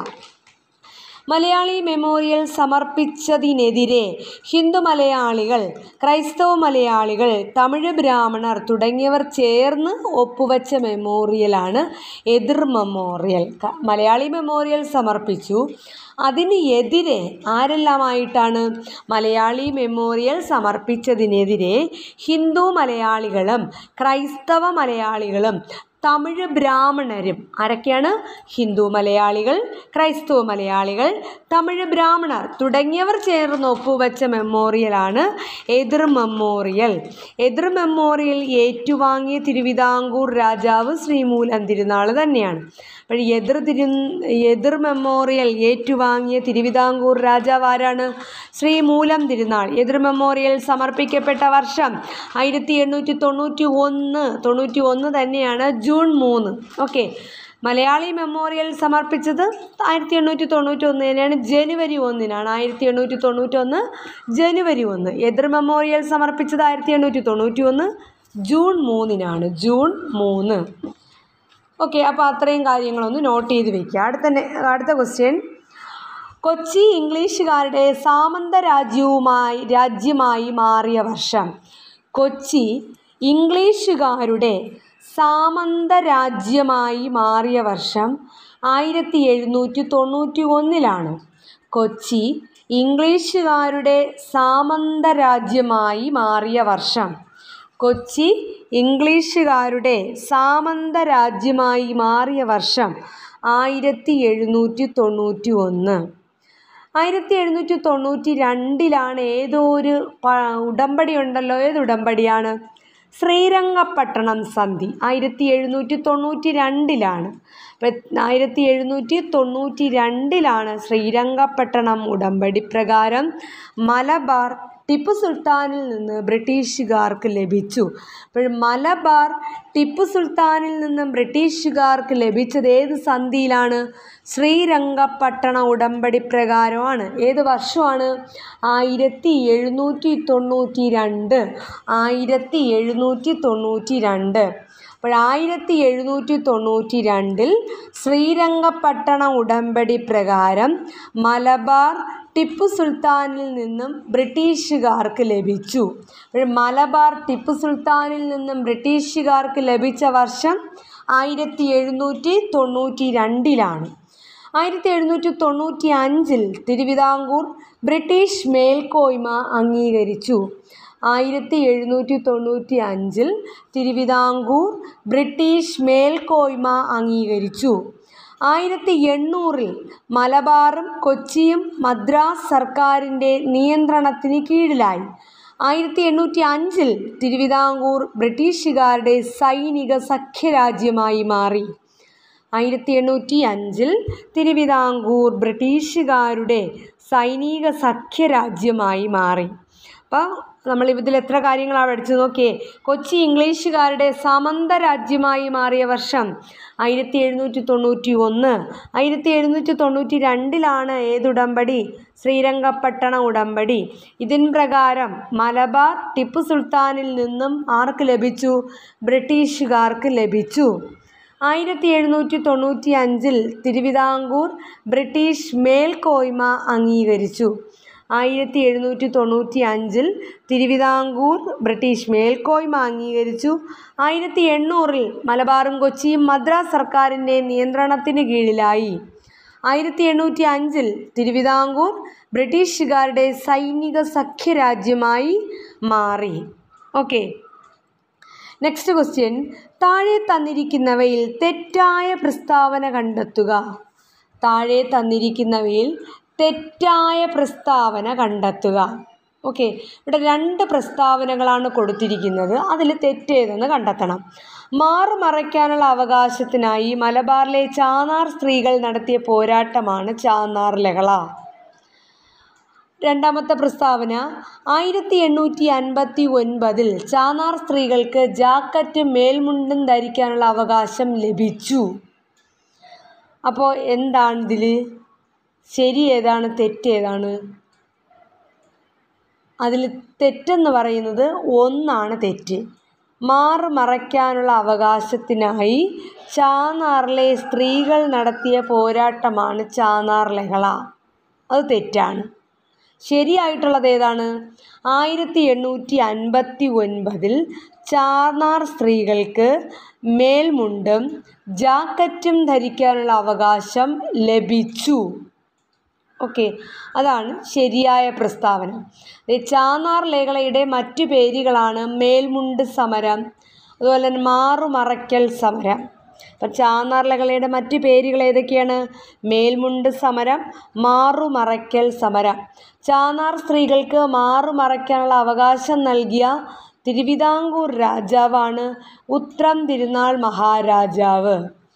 Malayali memorial സമർപ്പിച്ചതിനെതിരെ ഹിന്ദു മലയാളികൾ ക്രൈസ്തവ മലയാളികൾ തമിഴ് ബ്രാഹ്മണർ തുടങ്ങിയവർ ചേർന്ന് ഒപ്പുവെച്ച മെമ്മോറിയലാണ് എതിർ മെമ്മോറിയൽ ക- മലയാളി മെമ്മോറിയൽ സമർപ്പിച്ചു അതിന് എതിരെ ആരെല്ലാമായിട്ടാണ് മലയാളി മെമ്മോറിയൽ സമർപ്പിച്ചതിനെതിരെ ഹിന്ദു മലയാളികളും ക്രൈസ്തവ മലയാളികളും തമിഴ് ബ്രാഹ്മണരും ആരൊക്കെയാണ് ഹിന്ദു മലയാളികൾ ക്രൈസ്തവ മലയാളികൾ തമിഴ് ബ്രാഹ്മണർ തുടങ്ങിയവർ ചേർന്ന് ഒപ്പുവെച്ച മെമ്മോറിയലാണ് എതിർ മെമ്മോറിയൽ എതിർ മെമ്മോറിയൽ ഏറ്റുവാങ്ങിയ തിരുവിതാംകൂർ രാജാവ് ശ്രീമൂലം തിരുനാൾ തന്നെയാണ് അപ്പോൾ എതിർ തിരു എതിർ മെമ്മോറിയൽ ഏറ്റുവാങ്ങിയ തിരുവിതാംകൂർ രാജാവ് ആരാണ് ശ്രീമൂലം തിരുനാൾ എതിർ മെമ്മോറിയൽ സമർപ്പിക്കപ്പെട്ട വർഷം ആയിരത്തി എണ്ണൂറ്റി തൊണ്ണൂറ്റി ഒന്ന് തൊണ്ണൂറ്റി ഒന്ന് തന്നെയാണ് ജൂൺ മൂന്ന് ഓക്കെ മലയാളി മെമ്മോറിയൽ സമർപ്പിച്ചത് ആയിരത്തി എണ്ണൂറ്റി തൊണ്ണൂറ്റി ഒന്ന് തന്നെയാണ് ജനുവരി ഒന്നിനാണ് ആയിരത്തി എണ്ണൂറ്റി തൊണ്ണൂറ്റി ഒന്ന് ജനുവരി ഒന്ന് എതിർ മെമ്മോറിയൽ സമർപ്പിച്ചത് ആയിരത്തി എണ്ണൂറ്റി തൊണ്ണൂറ്റി ഒന്ന് ജൂൺ മൂന്നിനാണ് ജൂൺ മൂന്ന് ഓക്കെ അപ്പോൾ അത്രയും കാര്യങ്ങളൊന്ന് നോട്ട് ചെയ്ത് വെക്കുക അടുത്ത നെ- അടുത്ത ക്വസ്റ്റ്യൻ കൊച്ചി ഇംഗ്ലീഷുകാരുടെ സാമന്ത രാജ്യവുമായി രാജ്യമായി മാറിയ വർഷം കൊച്ചി ഇംഗ്ലീഷുകാരുടെ സാമന്ത രാജ്യമായി മാറിയ വർഷം ആയിരത്തി എഴുന്നൂറ്റി തൊണ്ണൂറ്റി ഒന്നിലാണ് കൊച്ചി ഇംഗ്ലീഷുകാരുടെ സാമന്ത രാജ്യമായി മാറിയ വർഷം കൊച്ചി ഇംഗ്ലീഷുകാരുടെ സാമന്ത രാജ്യമായി മാറിയ വർഷം ആയിരത്തി എഴുന്നൂറ്റി തൊണ്ണൂറ്റി ഒന്ന് ആയിരത്തി എഴുന്നൂറ്റി തൊണ്ണൂറ്റി രണ്ടിലാണ് ഏതോ ഒരു പ- ഉടമ്പടി ഉണ്ടല്ലോ ഏത് ഉടമ്പടിയാണ് ശ്രീരംഗപട്ടണം സന്ധി ആയിരത്തി എഴുന്നൂറ്റി തൊണ്ണൂറ്റി രണ്ടിലാണ് അപ്പം ആയിരത്തി എഴുന്നൂറ്റി തൊണ്ണൂറ്റി രണ്ടിലാണ് ശ്രീരംഗപട്ടണം ഉടമ്പടി പ്രകാരം മലബാർ ടിപ്പു സുൽത്താനിൽ നിന്ന് ബ്രിട്ടീഷുകാർക്ക് ലഭിച്ചു അപ്പോൾ മലബാർ ടിപ്പു സുൽത്താനിൽ നിന്നും ബ്രിട്ടീഷുകാർക്ക് ലഭിച്ചത് ഏത് സന്ധിയിലാണ് ശ്രീരംഗപട്ടണ ഉടമ്പടി പ്രകാരമാണ് ഏത് വർഷമാണ് ആയിരത്തി എഴുന്നൂറ്റി തൊണ്ണൂറ്റി രണ്ട് ആയിരത്തി എഴുന്നൂറ്റി തൊണ്ണൂറ്റി രണ്ട് അപ്പോൾ ആയിരത്തി എഴുന്നൂറ്റി തൊണ്ണൂറ്റി രണ്ടിൽ ശ്രീരംഗപട്ടണ ഉടമ്പടി പ്രകാരം മലബാർ ടിപ്പു സുൽത്താനിൽ നിന്നും ബ്രിട്ടീഷുകാർക്ക് ലഭിച്ചു അപ്പോൾ മലബാർ ടിപ്പു സുൽത്താനിൽ നിന്നും ബ്രിട്ടീഷുകാർക്ക് ലഭിച്ച വർഷം ആയിരത്തി എഴുന്നൂറ്റി തൊണ്ണൂറ്റി രണ്ടിലാണ് ആയിരത്തി എഴുന്നൂറ്റി തൊണ്ണൂറ്റി അഞ്ചിൽ തിരുവിതാംകൂർ ബ്രിട്ടീഷ് മേൽക്കോയ്മ അംഗീകരിച്ചു ആയിരത്തി എഴുന്നൂറ്റി തൊണ്ണൂറ്റി അഞ്ചിൽ തിരുവിതാംകൂർ ബ്രിട്ടീഷ് മേൽക്കോയ്മ അംഗീകരിച്ചു ആയിരത്തി എണ്ണൂറിൽ മലബാറും കൊച്ചിയും മദ്രാസ് സർക്കാരിൻ്റെ നിയന്ത്രണത്തിന് കീഴിലായി ആയിരത്തി എണ്ണൂറ്റി അഞ്ചിൽ തിരുവിതാംകൂർ ബ്രിട്ടീഷുകാരുടെ സൈനിക സഖ്യരാജ്യമായി മാറി ആയിരത്തി എണ്ണൂറ്റി അഞ്ചിൽ തിരുവിതാംകൂർ ബ്രിട്ടീഷുകാരുടെ സൈനിക സഖ്യരാജ്യമായി മാറി അപ്പോൾ നമ്മൾ ഇതിൽ എത്ര കാര്യങ്ങളാണ് പഠിച്ചു നോക്കിയേ കൊച്ചി ഇംഗ്ലീഷുകാരുടെ സമന്ത രാജ്യമായി മാറിയ വർഷം ആയിരത്തി എഴുന്നൂറ്റി തൊണ്ണൂറ്റി ഒന്ന് ആയിരത്തി എഴുന്നൂറ്റി തൊണ്ണൂറ്റി രണ്ടിലാണ് ഏതുടമ്പടി ശ്രീരംഗപട്ടണ ഉടമ്പടി ഇതിൻ പ്രകാരം മലബാർ ടിപ്പു സുൽത്താനിൽ നിന്നും ആർക്ക് ലഭിച്ചു ബ്രിട്ടീഷുകാർക്ക് ലഭിച്ചു ആയിരത്തി എഴുന്നൂറ്റി തൊണ്ണൂറ്റി അഞ്ചിൽ തിരുവിതാംകൂർ ബ്രിട്ടീഷ് മേൽക്കോയ്മ അംഗീകരിച്ചു ആയിരത്തി എഴുന്നൂറ്റി തൊണ്ണൂറ്റി അഞ്ചിൽ തിരുവിതാംകൂർ ബ്രിട്ടീഷ് മേൽക്കോയ്മ അംഗീകരിച്ചു ആയിരത്തി എണ്ണൂറിൽ മലബാറും കൊച്ചിയും മദ്രാസ് സർക്കാരിൻ്റെ നിയന്ത്രണത്തിന് കീഴിലായി ആയിരത്തി എണ്ണൂറ്റി അഞ്ചിൽ തിരുവിതാംകൂർ ബ്രിട്ടീഷുകാരുടെ സൈനിക സഖ്യരാജ്യമായി മാറി ഓക്കെ നെക്സ്റ്റ് ക്വസ്റ്റ്യൻ താഴെ തന്നിരിക്കുന്നവയിൽ തെറ്റായ പ്രസ്താവന കണ്ടെത്തുക താഴെ തന്നിരിക്കുന്നവയിൽ തെറ്റായ പ്രസ്താവന കണ്ടെത്തുക ഓക്കെ ഇവിടെ രണ്ട് പ്രസ്താവനകളാണ് കൊടുത്തിരിക്കുന്നത് അതിൽ തെറ്റേതെന്ന് കണ്ടെത്തണം മാറുമറയ്ക്കാനുള്ള അവകാശത്തിനായി മലബാറിലെ ചാന്നാർ സ്ത്രീകൾ നടത്തിയ പോരാട്ടമാണ് ചാന്നാർ ലഹള രണ്ടാമത്തെ പ്രസ്താവന ആയിരത്തി എണ്ണൂറ്റി അൻപത്തി ഒൻപതിൽ ചാന്നാർ സ്ത്രീകൾക്ക് ജാക്കറ്റും മേൽമുണ്ടും ധരിക്കാനുള്ള അവകാശം ലഭിച്ചു അപ്പോൾ എന്താണ് ഇതിൽ ശരി ഏതാണ് തെറ്റ് ഏതാണ് അതിൽ തെറ്റെന്ന് പറയുന്നത് ഒന്നാണ് തെറ്റ് മാറ് മറയ്ക്കാനുള്ള അവകാശത്തിനായി ചാന്നാറിലെ സ്ത്രീകൾ നടത്തിയ പോരാട്ടമാണ് ചാന്നാർ ലഹള അത് തെറ്റാണ് ശരിയായിട്ടുള്ളത് ഏതാണ് ആയിരത്തി എണ്ണൂറ്റി അൻപത്തി ഒൻപതിൽ ചാന്നാർ സ്ത്രീകൾക്ക് മേൽമുണ്ടും ജാക്കറ്റും ധരിക്കാനുള്ള അവകാശം ലഭിച്ചു ഓക്കെ അതാണ് ശരിയായ പ്രസ്താവന ദേ ചാന്നാർ ലേഖലയുടെ മറ്റു പേരുകളാണ് മേൽമുണ്ട് സമരം അതുപോലെ തന്നെ മാറുമറയ്ക്കൽ സമരം അപ്പം ചാന്നാർ ലഹളയുടെ മറ്റു പേരുകൾ ഏതൊക്കെയാണ് മേൽമുണ്ട് സമരം മാറുമറയ്ക്കൽ സമരം ചാന്നാർ സ്ത്രീകൾക്ക് മാറുമറയ്ക്കാനുള്ള അവകാശം നൽകിയ തിരുവിതാംകൂർ രാജാവാണ് ഉത്രം തിരുനാൾ മഹാരാജാവ്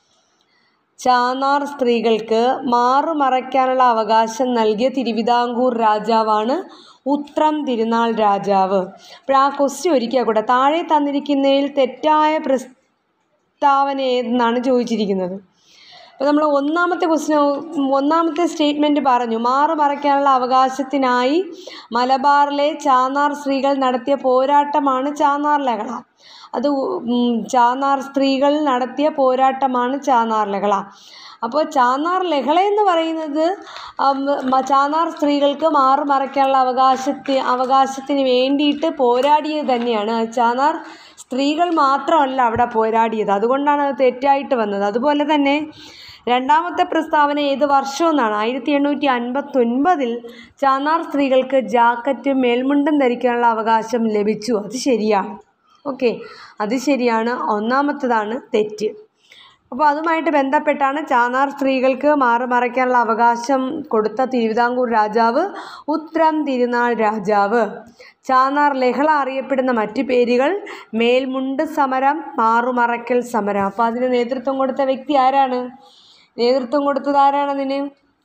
ചാന്നാർ സ്ത്രീകൾക്ക് മാറുമറയ്ക്കാനുള്ള അവകാശം നൽകിയ തിരുവിതാംകൂർ രാജാവാണ് ഉത്രം തിരുനാൾ രാജാവ് അപ്പോൾ ആ ക്വസ്റ്റ്യൻ ഒരിക്കൽ കൂടെ താഴെ തന്നിരിക്കുന്നതിൽ തെറ്റായ പ്രസ്താവന ഏതെന്നാണ് ചോദിച്ചിരിക്കുന്നത് അപ്പോൾ നമ്മൾ ഒന്നാമത്തെ ക്വസ്റ്റ്യൻ ഒന്നാമത്തെ സ്റ്റേറ്റ്മെൻറ്റ് പറഞ്ഞു മാറുമറയ്ക്കാനുള്ള അവകാശത്തിനായി മലബാറിലെ ചാന്നാർ സ്ത്രീകൾ നടത്തിയ പോരാട്ടമാണ് ചാന്നാർ ലഹള അത് ഉം, ചാന്നാർ സ്ത്രീകൾ നടത്തിയ പോരാട്ടമാണ് ചാന്നാർ ലഹള അപ്പോൾ ചാന്നാർ ലഹള എന്ന് പറയുന്നത് ഉം, മ- ചാന്നാർ സ്ത്രീകൾക്ക് മാറുമറയ്ക്കാനുള്ള അവകാശത്തി അവകാശത്തിന് വേണ്ടിയിട്ട് പോരാടിയത് തന്നെയാണ് അത് ചാന്നാർ സ്ത്രീകൾ മാത്രമല്ല അവിടെ പോരാടിയത് അതുകൊണ്ടാണ് അത് തെറ്റായിട്ട് വന്നത് അതുപോലെ തന്നെ രണ്ടാമത്തെ പ്രസ്താവന ഏത് വർഷമെന്നാണ് ആയിരത്തി എണ്ണൂറ്റി അൻപത്തൊൻപതിൽ ചാന്നാർ സ്ത്രീകൾക്ക് ജാക്കറ്റും മേൽമുണ്ടും ധരിക്കാനുള്ള അവകാശം ലഭിച്ചു അത് ശരിയാണ് ഓക്കെ അത് ശരിയാണ് ഒന്നാമത്തതാണ് തെറ്റ് അപ്പോൾ അതുമായിട്ട് ബന്ധപ്പെട്ടാണ് ചാന്നാർ സ്ത്രീകൾക്ക് മാറുമറയ്ക്കാനുള്ള അവകാശം കൊടുത്ത തിരുവിതാംകൂർ രാജാവ് ഉത്രം തിരുനാൾ രാജാവ് ചാന്നാർ ലഹള അറിയപ്പെടുന്ന മറ്റു പേരുകൾ മേൽമുണ്ട് സമരം മാറുമറയ്ക്കൽ സമരം അപ്പോൾ അതിന് നേതൃത്വം കൊടുത്ത വ്യക്തി ആരാണ് നേതൃത്വം കൊടുത്തത് ആരാണ് അതിന്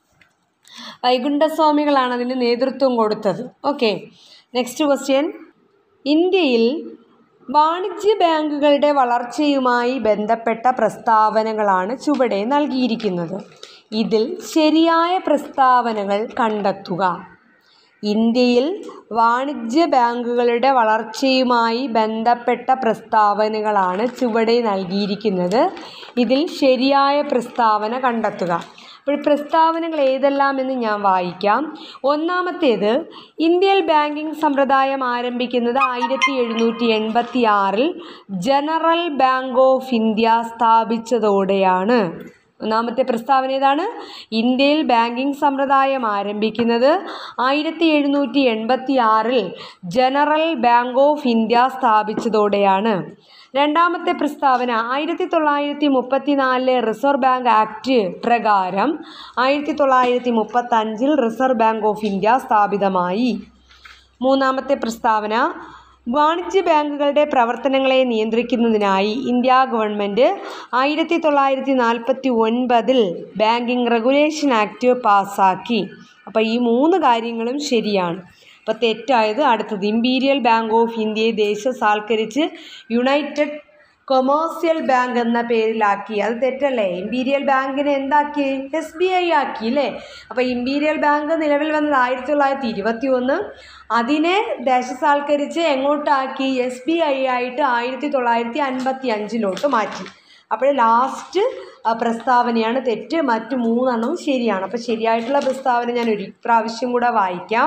വൈകുണ്ഠസ്വാമികളാണ് അതിന് നേതൃത്വം കൊടുത്തത് ഓക്കെ നെക്സ്റ്റ് ക്വസ്റ്റ്യൻ ഇന്ത്യയിൽ വാണിജ്യ ബാങ്കുകളുടെ വളർച്ചയുമായി ബന്ധപ്പെട്ട പ്രസ്താവനകളാണ് ചുവടെ നൽകിയിരിക്കുന്നത് ഇതിൽ ശരിയായ പ്രസ്താവനകൾ കണ്ടെത്തുക ഇന്ത്യയിൽ വാണിജ്യ ബാങ്കുകളുടെ വളർച്ചയുമായി ബന്ധപ്പെട്ട പ്രസ്താവനകളാണ് ചുവടെ നൽകിയിരിക്കുന്നത് ഇതിൽ ശരിയായ പ്രസ്താവന കണ്ടെത്തുക അപ്പോൾ പ്രസ്താവനകൾ ഏതെല്ലാമെന്ന് ഞാൻ വായിക്കാം ഒന്നാമത്തേത് ഇന്ത്യയിൽ ബാങ്കിംഗ് സമ്പ്രദായം ആരംഭിക്കുന്നത് ആയിരത്തി എഴുന്നൂറ്റി എൺപത്തി ആറിൽ ജനറൽ ബാങ്ക് ഓഫ് ഇന്ത്യ സ്ഥാപിച്ചതോടെയാണ് ഒന്നാമത്തെ പ്രസ്താവന ഏതാണ് ഇന്ത്യയിൽ ബാങ്കിംഗ് സമ്പ്രദായം ആരംഭിക്കുന്നത് ആയിരത്തി എഴുന്നൂറ്റി എൺപത്തി ആറിൽ ജനറൽ ബാങ്ക് ഓഫ് ഇന്ത്യ സ്ഥാപിച്ചതോടെയാണ് രണ്ടാമത്തെ പ്രസ്താവന ആയിരത്തി തൊള്ളായിരത്തി മുപ്പത്തി നാലിലെ റിസർവ് ബാങ്ക് ആക്ട് പ്രകാരം ആയിരത്തി തൊള്ളായിരത്തി മുപ്പത്തഞ്ചിൽ റിസർവ് ബാങ്ക് ഓഫ് ഇന്ത്യ സ്ഥാപിതമായി മൂന്നാമത്തെ പ്രസ്താവന വാണിജ്യ ബാങ്കുകളുടെ പ്രവർത്തനങ്ങളെ നിയന്ത്രിക്കുന്നതിനായി ഇന്ത്യ ഗവൺമെൻറ് ആയിരത്തി തൊള്ളായിരത്തി നാൽപ്പത്തി ഒൻപതിൽ ബാങ്കിങ് റെഗുലേഷൻ ആക്ട് പാസ്സാക്കി അപ്പോൾ ഈ മൂന്ന് കാര്യങ്ങളും ശരിയാണ് അപ്പോൾ അപ്പോൾ തെറ്റായത് അടുത്തത് ഇമ്പീരിയൽ ബാങ്ക് ഓഫ് ഇന്ത്യയെ ദേശസാൽക്കരിച്ച് യുണൈറ്റഡ് കൊമേഴ്സ്യൽ ബാങ്ക് എന്ന പേരിലാക്കി അത് തെറ്റല്ലേ ഇമ്പീരിയൽ ബാങ്കിനെ എന്താക്കി എസ് ബി ഐ ആക്കി അല്ലേ അപ്പോൾ ഇമ്പീരിയൽ ബാങ്ക് നിലവിൽ വന്നത് ആയിരത്തി തൊള്ളായിരത്തി ഇരുപത്തി ഒന്ന് അതിനെ ദേശസാൽക്കരിച്ച് എങ്ങോട്ടാക്കി എസ് ബി ഐ ആയിട്ട് ആയിരത്തി തൊള്ളായിരത്തി അൻപത്തി അഞ്ചിലോട്ട് മാറ്റി അപ്പോൾ ലാസ്റ്റ് പ്രസ്താവനയാണ് തെറ്റ് മറ്റു മൂന്നെണ്ണവും ശരിയാണ് അപ്പോൾ ശരിയായിട്ടുള്ള പ്രസ്താവന ഞാൻ ഒരു പ്രാവശ്യം കൂടെ വായിക്കാം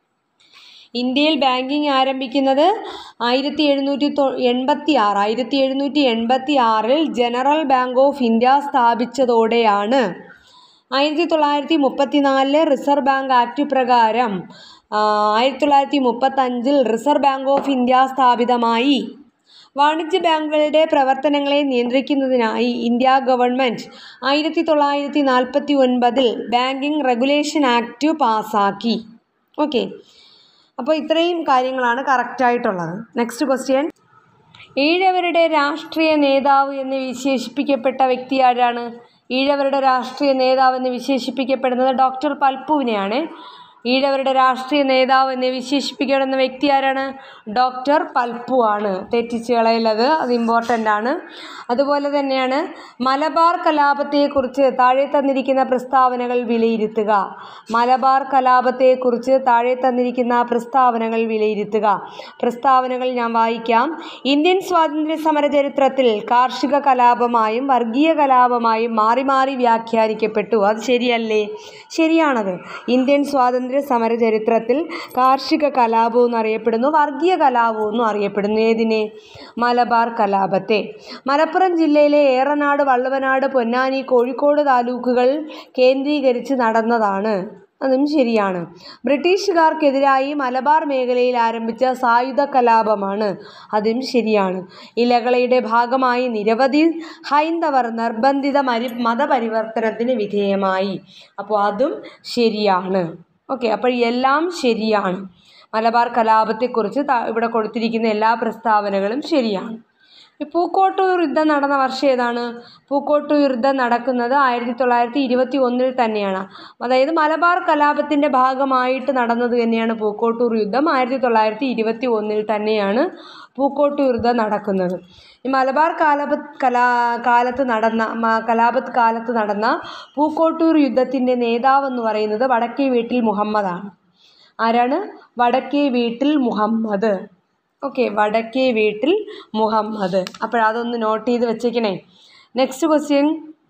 ഇന്ത്യയിൽ ബാങ്കിങ് ആരംഭിക്കുന്നത് ആയിരത്തി എഴുന്നൂറ്റി തൊ എൺപത്തി ആറ് ആയിരത്തി എഴുന്നൂറ്റി എൺപത്തി ആറിൽ ജനറൽ ബാങ്ക് ഓഫ് ഇന്ത്യ സ്ഥാപിച്ചതോടെയാണ് ആയിരത്തി തൊള്ളായിരത്തി മുപ്പത്തിനാലിലെ റിസർവ് ബാങ്ക് ആക്ട് പ്രകാരം ആ, ആയിരത്തി തൊള്ളായിരത്തി മുപ്പത്തഞ്ചിൽ റിസർവ് ബാങ്ക് ഓഫ് ഇന്ത്യ സ്ഥാപിതമായി വാണിജ്യ ബാങ്കുകളുടെ പ്രവർത്തനങ്ങളെ നിയന്ത്രിക്കുന്നതിനായി ഇന്ത്യ ഗവൺമെൻറ് ആയിരത്തി തൊള്ളായിരത്തി നാൽപ്പത്തി ഒൻപതിൽ ബാങ്കിങ് റെഗുലേഷൻ ആക്ട് പാസ്സാക്കി ഓക്കെ അപ്പോൾ ഇത്രയും കാര്യങ്ങളാണ് കറക്റ്റായിട്ടുള്ളത് നെക്സ്റ്റ് ക്വസ്റ്റ്യൻ ഈഴവരുടെ രാഷ്ട്രീയ നേതാവ് എന്ന് വിശേഷിപ്പിക്കപ്പെട്ട വ്യക്തി ആരാണ് ഈഴവരുടെ രാഷ്ട്രീയ നേതാവ് എന്ന് വിശേഷിപ്പിക്കപ്പെടുന്നത് ഡോക്ടർ പൽപ്പുവിനെയാണ് ഈഴവരുടെ രാഷ്ട്രീയ നേതാവ് എന്ന് വിശേഷിപ്പിക്കപ്പെടുന്ന വ്യക്തി ആരാണ് ഡോക്ടർ പൽപ്പു ആണ് തെറ്റിച്ച് കളയുന്നത് അത് ഇമ്പോർട്ടൻ്റ് ആണ് അതുപോലെ തന്നെയാണ് മലബാർ കലാപത്തെക്കുറിച്ച് താഴെ തന്നിരിക്കുന്ന പ്രസ്താവനകൾ വിലയിരുത്തുക മലബാർ കലാപത്തെക്കുറിച്ച് താഴെ തന്നിരിക്കുന്ന പ്രസ്താവനകൾ വിലയിരുത്തുക പ്രസ്താവനകൾ ഞാൻ വായിക്കാം ഇന്ത്യൻ സ്വാതന്ത്ര്യ സമര ചരിത്രത്തിൽ കാർഷിക കലാപമായും വർഗീയ കലാപമായും മാറി മാറി വ്യാഖ്യാനിക്കപ്പെട്ടു അത് ശരിയല്ലേ ശരിയാണത് ഇന്ത്യൻ സ്വാതന്ത്ര്യ സമര ചരിത്രത്തിൽ കാർഷിക കലാപം എന്നറിയപ്പെടുന്നു വർഗീയ കലാപം എന്നും അറിയപ്പെടുന്നു ഏതിനെ മലബാർ കലാപത്തെ മലപ്പുറം ജില്ലയിലെ ഏറനാട് വള്ളുവനാട് പൊന്നാനി കോഴിക്കോട് താലൂക്കുകൾ കേന്ദ്രീകരിച്ച് നടന്നതാണ് അതും ശരിയാണ് ബ്രിട്ടീഷുകാർക്കെതിരായി മലബാർ മേഖലയിൽ ആരംഭിച്ച സായുധ കലാപമാണ് അതും ശരിയാണ് ഇലകളയുടെ ഭാഗമായി നിരവധി ഹൈന്ദവർ നിർബന്ധിത മരി മതപരിവർത്തനത്തിന് വിധേയമായി അപ്പോൾ അതും ശരിയാണ് ഓക്കെ അപ്പോൾ എല്ലാം ശരിയാണ് മലബാർ കലാപത്തെക്കുറിച്ച് ത- ഇവിടെ കൊടുത്തിരിക്കുന്ന എല്ലാ പ്രസ്താവനകളും ശരിയാണ് ഈ പൂക്കോട്ടൂർ യുദ്ധം നടന്ന വർഷം ഏതാണ് പൂക്കോട്ടൂർ യുദ്ധം നടക്കുന്നത് ആയിരത്തി തൊള്ളായിരത്തി ഇരുപത്തി ഒന്നിൽ തന്നെയാണ് അതായത് മലബാർ കലാപത്തിൻ്റെ ഭാഗമായിട്ട് നടന്നത് തന്നെയാണ് പൂക്കോട്ടൂർ യുദ്ധം ആയിരത്തി തൊള്ളായിരത്തി ഇരുപത്തി ഒന്നിൽ തന്നെയാണ് പൂക്കോട്ടൂർ യുദ്ധം നടക്കുന്നത് ഈ മലബാർ കാലപ കലാ കാലത്ത് നടന്ന മ- കലാപത്ത് കാലത്ത് നടന്ന പൂക്കോട്ടൂർ യുദ്ധത്തിൻ്റെ നേതാവെന്ന് പറയുന്നത് വടക്കേ വീട്ടിൽ മുഹമ്മദാണ് ആരാണ് വടക്കേ വീട്ടിൽ മുഹമ്മദ് ഓക്കെ വടക്കേ വീട്ടിൽ മുഹമ്മദ് അപ്പോഴതൊന്ന് നോട്ട് ചെയ്ത് വെച്ചേക്കണേ നെക്സ്റ്റ് ക്വസ്റ്റ്യൻ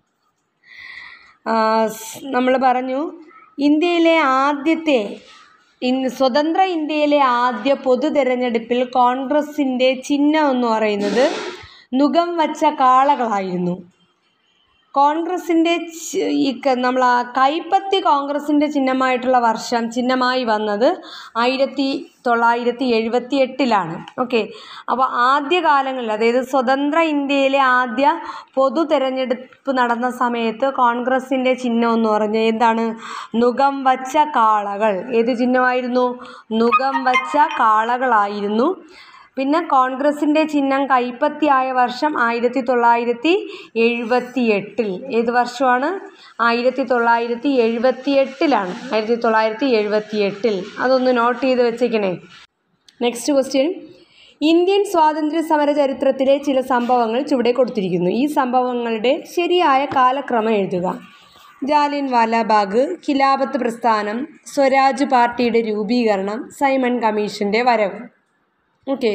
നമ്മൾ പറഞ്ഞു ഇന്ത്യയിലെ ആദ്യത്തെ ഇൻ സ്വതന്ത്ര ഇന്ത്യയിലെ ആദ്യ പൊതു തിരഞ്ഞെടുപ്പിൽ കോൺഗ്രസിൻ്റെ ചിഹ്നം എന്ന് പറയുന്നത് നുകം വച്ച കാളകളായിരുന്നു കോൺഗ്രസിൻ്റെ ചി- ഈ ക- നമ്മൾ ആ കൈപ്പത്തി കോൺഗ്രസിൻ്റെ ചിഹ്നമായിട്ടുള്ള വർഷം ചിഹ്നമായി വന്നത് ആയിരത്തി തൊള്ളായിരത്തി എഴുപത്തി എട്ടിലാണ് ഓക്കെ അപ്പോൾ ആദ്യ കാലങ്ങളിൽ അതായത് സ്വതന്ത്ര ഇന്ത്യയിലെ ആദ്യ പൊതു തെരഞ്ഞെടുപ്പ് നടന്ന സമയത്ത് കോൺഗ്രസിൻ്റെ ചിഹ്നം എന്ന് പറഞ്ഞാൽ എന്താണ് നുകം വച്ച കാളകൾ ഏത് ചിഹ്നമായിരുന്നു നുകം വച്ച കാളകളായിരുന്നു പിന്നെ കോൺഗ്രസിൻ്റെ ചിഹ്നം കൈപ്പത്തിയായ വർഷം ആയിരത്തി തൊള്ളായിരത്തി എഴുപത്തി എട്ടിൽ ഏത് വർഷമാണ് ആയിരത്തി തൊള്ളായിരത്തി എഴുപത്തി എട്ടിലാണ് ആയിരത്തി തൊള്ളായിരത്തി എഴുപത്തി എട്ടിൽ അതൊന്ന് നോട്ട് ചെയ്ത് വെച്ചേക്കണേ നെക്സ്റ്റ് ക്വസ്റ്റ്യൻ ഇന്ത്യൻ സ്വാതന്ത്ര്യ സമര ചരിത്രത്തിലെ ചില സംഭവങ്ങൾ ചുവടെ കൊടുത്തിരിക്കുന്നു ഈ സംഭവങ്ങളുടെ ശരിയായ കാലക്രമം എഴുതുക ജാലിയൻ വാലാബാഗ് ഖിലാഫത്ത് പ്രസ്ഥാനം സ്വരാജ് പാർട്ടിയുടെ രൂപീകരണം സൈമൺ കമ്മീഷൻ്റെ വരവ് ഓക്കെ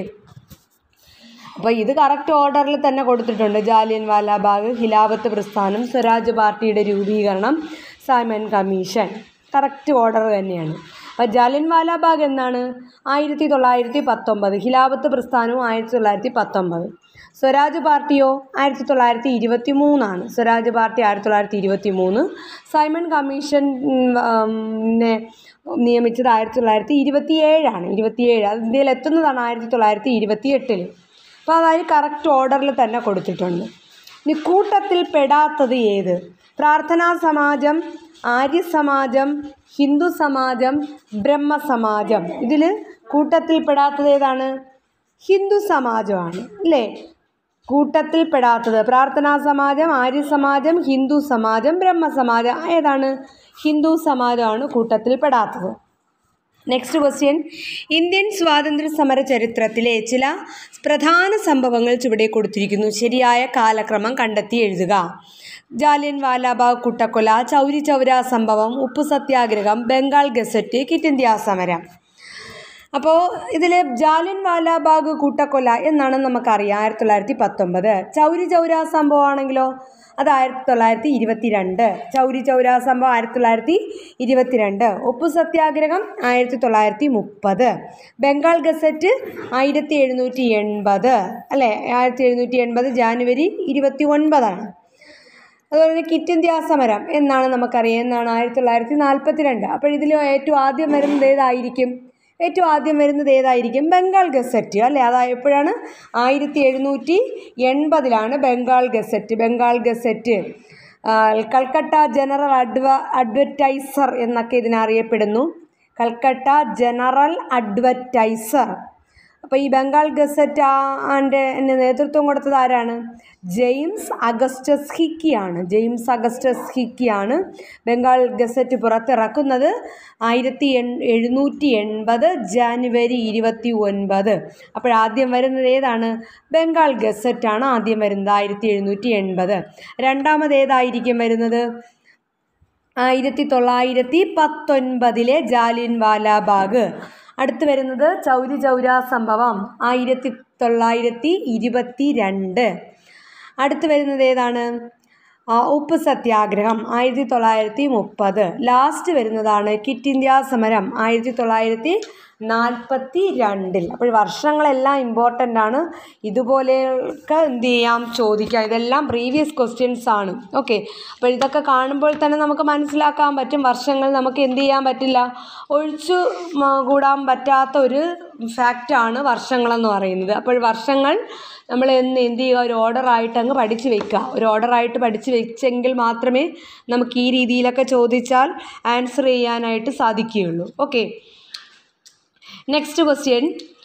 അപ്പോൾ ഇത് കറക്റ്റ് ഓർഡറിൽ തന്നെ കൊടുത്തിട്ടുണ്ട് ജാലിയൻ വാലാബാഗ് ഖിലാഫത്ത് പ്രസ്ഥാനം സ്വരാജ് പാർട്ടിയുടെ രൂപീകരണം സൈമൺ കമ്മീഷൻ കറക്റ്റ് ഓർഡർ തന്നെയാണ് അപ്പോൾ ജാലിയൻ വാലാബാഗ് എന്നാണ് ആയിരത്തി തൊള്ളായിരത്തി പത്തൊമ്പത് ഖിലാഫത്ത് പ്രസ്ഥാനവും ആയിരത്തി തൊള്ളായിരത്തി പത്തൊമ്പത് സ്വരാജ് പാർട്ടിയോ ആയിരത്തി തൊള്ളായിരത്തി ഇരുപത്തി മൂന്നാണ് സ്വരാജ് പാർട്ടി ആയിരത്തി തൊള്ളായിരത്തി ഇരുപത്തി മൂന്ന് സൈമൺ കമ്മീഷൻ ഉം, ഉം, നെ നിയമിച്ചത് ആയിരത്തി തൊള്ളായിരത്തി ഇരുപത്തി ഏഴാണ് ഇരുപത്തിയേഴ് അത് ഇന്ത്യയിൽ എത്തുന്നതാണ് ആയിരത്തി തൊള്ളായിരത്തി ഇരുപത്തി എട്ടിൽ അപ്പോൾ അതായത് കറക്റ്റ് ഓർഡറിൽ തന്നെ കൊടുത്തിട്ടുണ്ട് ഇനി കൂട്ടത്തിൽ പെടാത്തത് ഏത് പ്രാർത്ഥനാ സമാജം ആര്യ സമാജം ഹിന്ദു സമാജം ബ്രഹ്മ സമാജം ഇതിൽ കൂട്ടത്തിൽ പെടാത്തത് ഏതാണ് ഹിന്ദു സമാജമാണ് അല്ലേ കൂട്ടത്തിൽ പെടാത്തത് പ്രാർത്ഥനാ സമാജം ആര്യ സമാജം ഹിന്ദു സമാജം ബ്രഹ്മ സമാജം ഏതാണ് ഹിന്ദു സമാജമാണ് കൂട്ടത്തിൽ പെടാത്തത് നെക്സ്റ്റ് ക്വസ്റ്റ്യൻ ഇന്ത്യൻ സ്വാതന്ത്ര്യ സമര ചരിത്രത്തിലെ ചില പ്രധാന സംഭവങ്ങൾ ചുവടെ കൊടുത്തിരിക്കുന്നു ശരിയായ കാലക്രമം കണ്ടെത്തി എഴുതുക ജാലിയൻ വാലാബാഗ് കുട്ടക്കൊല ചൗരി ചൗര സംഭവം ഉപ്പു സത്യാഗ്രഹം ബംഗാൾ ഗസറ്റ് കിറ്റ് ഇന്ത്യ സമരം അപ്പോൾ ഇതിൽ ജാലിയൻ വാലാബാഗ് കൂട്ടക്കൊല എന്നാണ് നമുക്കറിയാം ആയിരത്തി തൊള്ളായിരത്തി പത്തൊമ്പത് ചൗരി ചൗര സംഭവമാണെങ്കിലോ അത് ആയിരത്തി തൊള്ളായിരത്തി ഇരുപത്തിരണ്ട് ചൗരി ചൗര സംഭവം ആയിരത്തി തൊള്ളായിരത്തി ഇരുപത്തിരണ്ട് ഉപ്പു സത്യാഗ്രഹം ആയിരത്തി തൊള്ളായിരത്തി മുപ്പത് ബംഗാൾ ഗസറ്റ് ആയിരത്തി എഴുന്നൂറ്റി എൺപത് അല്ലേ ആയിരത്തി എഴുന്നൂറ്റി എൺപത് ജാനുവരി ഇരുപത്തി ഒൻപതാണ് അതുപോലെ തന്നെ കിറ്റ് ഇന്ത്യ സമരം എന്നാണ് നമുക്കറിയാം എന്നാണ് ആയിരത്തി തൊള്ളായിരത്തി നാൽപ്പത്തി രണ്ട് അപ്പോൾ ഇതിൽ ഏറ്റവും ആദ്യം വരുന്നത് ഏതായിരിക്കും ഏറ്റവും ആദ്യം വരുന്നത് ഏതായിരിക്കും ബംഗാൾ ഗസറ്റ് അല്ലേ അതായത് എപ്പോഴാണ് ആയിരത്തി എഴുന്നൂറ്റി എൺപതിലാണ് ബംഗാൾ ഗസറ്റ് ബംഗാൾ ഗസറ്റ് ആ, കൽക്കട്ട ജനറൽ അഡ്വ അഡ്വർടൈസർ എന്നൊക്കെ ഇതിനറിയപ്പെടുന്നു കൽക്കട്ട ജനറൽ അഡ്വർടൈസർ അപ്പോൾ ഈ ബംഗാൾ ഗസറ്റ് ആൻ്റെ നേതൃത്വം കൊടുത്തത് ആരാണ് ജെയിംസ് അഗസ്റ്റസ് ഹിക്കിയാണ് ജെയിംസ് അഗസ്റ്റസ് ഹിക്കിയാണ് ബംഗാൾ ഗസറ്റ് പുറത്തിറക്കുന്നത് ആയിരത്തി എൺ എഴുന്നൂറ്റി എൺപത് ജാനുവരി ഇരുപത്തി ഒൻപത് അപ്പോഴാദ്യം വരുന്നത് ഏതാണ് ബംഗാൾ ഗസറ്റാണ് ആദ്യം വരുന്നത് ആയിരത്തി എഴുന്നൂറ്റി എൺപത് രണ്ടാമത് ഏതായിരിക്കും വരുന്നത് ആയിരത്തി തൊള്ളായിരത്തി പത്തൊൻപതിലെ ജാലിയൻ വാലാബാഗ് അടുത്ത് വരുന്നത് ചൗരി ചൗര സംഭവം ആയിരത്തി തൊള്ളായിരത്തി ഇരുപത്തി രണ്ട് അടുത്ത് വരുന്നത് ഏതാണ് ആ, ഉപ്പ് സത്യാഗ്രഹം ആയിരത്തി തൊള്ളായിരത്തി മുപ്പത് ലാസ്റ്റ് വരുന്നതാണ് കിറ്റ് ഇന്ത്യ സമരം ആയിരത്തി തൊള്ളായിരത്തി നാൽപ്പത്തി രണ്ടിൽ അപ്പോൾ വർഷങ്ങളെല്ലാം ഇമ്പോർട്ടൻ്റ് ആണ് ഇതുപോലെയൊക്കെ എന്ത് ചെയ്യാം ചോദിക്കാം ഇതെല്ലാം പ്രീവിയസ് ക്വസ്റ്റ്യൻസ് ആണ് ഓക്കെ അപ്പോൾ ഇതൊക്കെ കാണുമ്പോൾ തന്നെ നമുക്ക് മനസ്സിലാക്കാൻ പറ്റും വർഷങ്ങൾ നമുക്ക് എന്ത് ചെയ്യാൻ പറ്റില്ല ഒഴിച്ചു മ- കൂടാൻ പറ്റാത്ത ഒരു ഫാക്റ്റാണ് വർഷങ്ങളെന്ന് പറയുന്നത് അപ്പോൾ വർഷങ്ങൾ നമ്മൾ എന്ന് എന്ത് ചെയ്യുക ഒരു ഓർഡറായിട്ട് അങ്ങ് പഠിച്ച് വെക്കുക ഒരു ഓർഡറായിട്ട് പഠിച്ച് വെച്ചെങ്കിൽ മാത്രമേ നമുക്ക് ഈ രീതിയിലൊക്കെ ചോദിച്ചാൽ ആൻസർ ചെയ്യാനായിട്ട് സാധിക്കുകയുള്ളൂ okay next question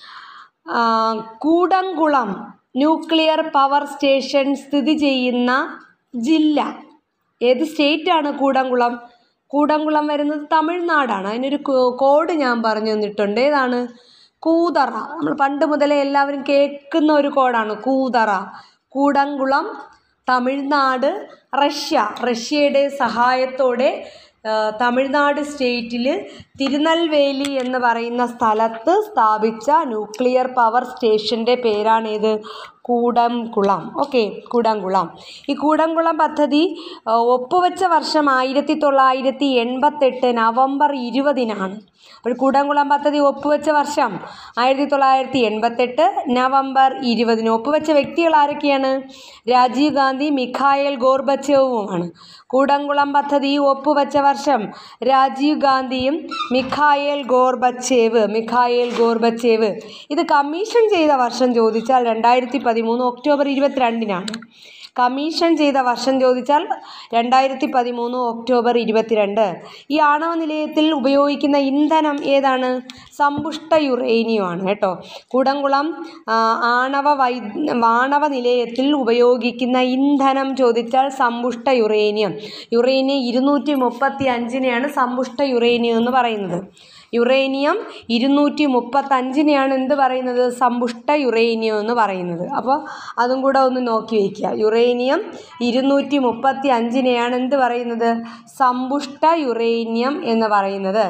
Kudankulam nuclear power station സ്ഥിതി ചെയ്യുന്ന ജില്ല ഏത് സ്റ്റേറ്റാണ് കൂടംകുളം കൂടംകുളം വരുന്നത് തമിഴ്നാടാണ് അതിനൊരു കോ- കോഡ് ഞാൻ പറഞ്ഞു തന്നിട്ടുണ്ട് ഏതാണ് കൂതറ നമ്മൾ പണ്ട് മുതലേ എല്ലാവരും കേൾക്കുന്ന ഒരു കോഡാണ് കൂതറ കൂടംകുളം തമിഴ്നാട് റഷ്യ റഷ്യയുടെ സഹായത്തോടെ ആ, തമിഴ്നാട് സ്റ്റേറ്റിൽ തിരുനെൽവേലി എന്ന് പറയുന്ന സ്ഥലത്ത് സ്ഥാപിച്ച ന്യൂക്ലിയർ പവർ സ്റ്റേഷൻ്റെ പേരാണേത് കൂടംകുളം ഓക്കെ കൂടംകുളം ഈ കൂടംകുളം പദ്ധതി ആ, ഒപ്പുവെച്ച വർഷം ആയിരത്തി തൊള്ളായിരത്തി എൺപത്തെട്ട് നവംബർ ഇരുപതിനാണ് അപ്പോൾ കൂടംകുളം പദ്ധതി ഒപ്പുവെച്ച വർഷം ആയിരത്തി തൊള്ളായിരത്തി എൺപത്തെട്ട് നവംബർ ഇരുപതിന് ഒപ്പുവെച്ച വ്യക്തികൾ ആരൊക്കെയാണ് രാജീവ് ഗാന്ധി മിഖായൽ ഗോർബച്ചേവുമാണ് കൂടംകുളം പദ്ധതി ഒപ്പുവെച്ച വർഷം രാജീവ് ഗാന്ധിയും മിഖായേൽ ഗോർബച്ചേവ് മിഖായേൽ ഗോർബച്ചേവ് ഇത് കമ്മീഷൻ ചെയ്ത വർഷം ചോദിച്ചാൽ രണ്ടായിരത്തി പതിമൂന്ന് ഒക്ടോബർ ഇരുപത്തിരണ്ടിനാണ് കമ്മീഷൻ ചെയ്ത വർഷം ചോദിച്ചാൽ രണ്ടായിരത്തി പതിമൂന്ന് ഒക്ടോബർ ഇരുപത്തിരണ്ട് ഈ ആണവ നിലയത്തിൽ ഉപയോഗിക്കുന്ന ഇന്ധനം ഏതാണ് സമ്പുഷ്ട യുറേനിയമാണ് കേട്ടോ കൂടംകുളം ആ, ആണവ വൈ ആണവ നിലയത്തിൽ ഉപയോഗിക്കുന്ന ഇന്ധനം ചോദിച്ചാൽ സമ്പുഷ്ട യുറേനിയം യുറേനിയം ഇരുന്നൂറ്റി മുപ്പത്തി അഞ്ചിനെയാണ് സമ്പുഷ്ട യുറേനിയം എന്ന് പറയുന്നത് യുറേനിയം ഇരുന്നൂറ്റി മുപ്പത്തഞ്ചിനെയാണ് എന്ത് പറയുന്നത് സമ്പുഷ്ട യുറേനിയം എന്ന് പറയുന്നത് അപ്പോൾ അതും കൂടെ ഒന്ന് നോക്കി വയ്ക്കുക യുറേനിയം ഇരുന്നൂറ്റി മുപ്പത്തി അഞ്ചിനെയാണ് എന്ത് പറയുന്നത് സമ്പുഷ്ട യുറേനിയം എന്ന് പറയുന്നത്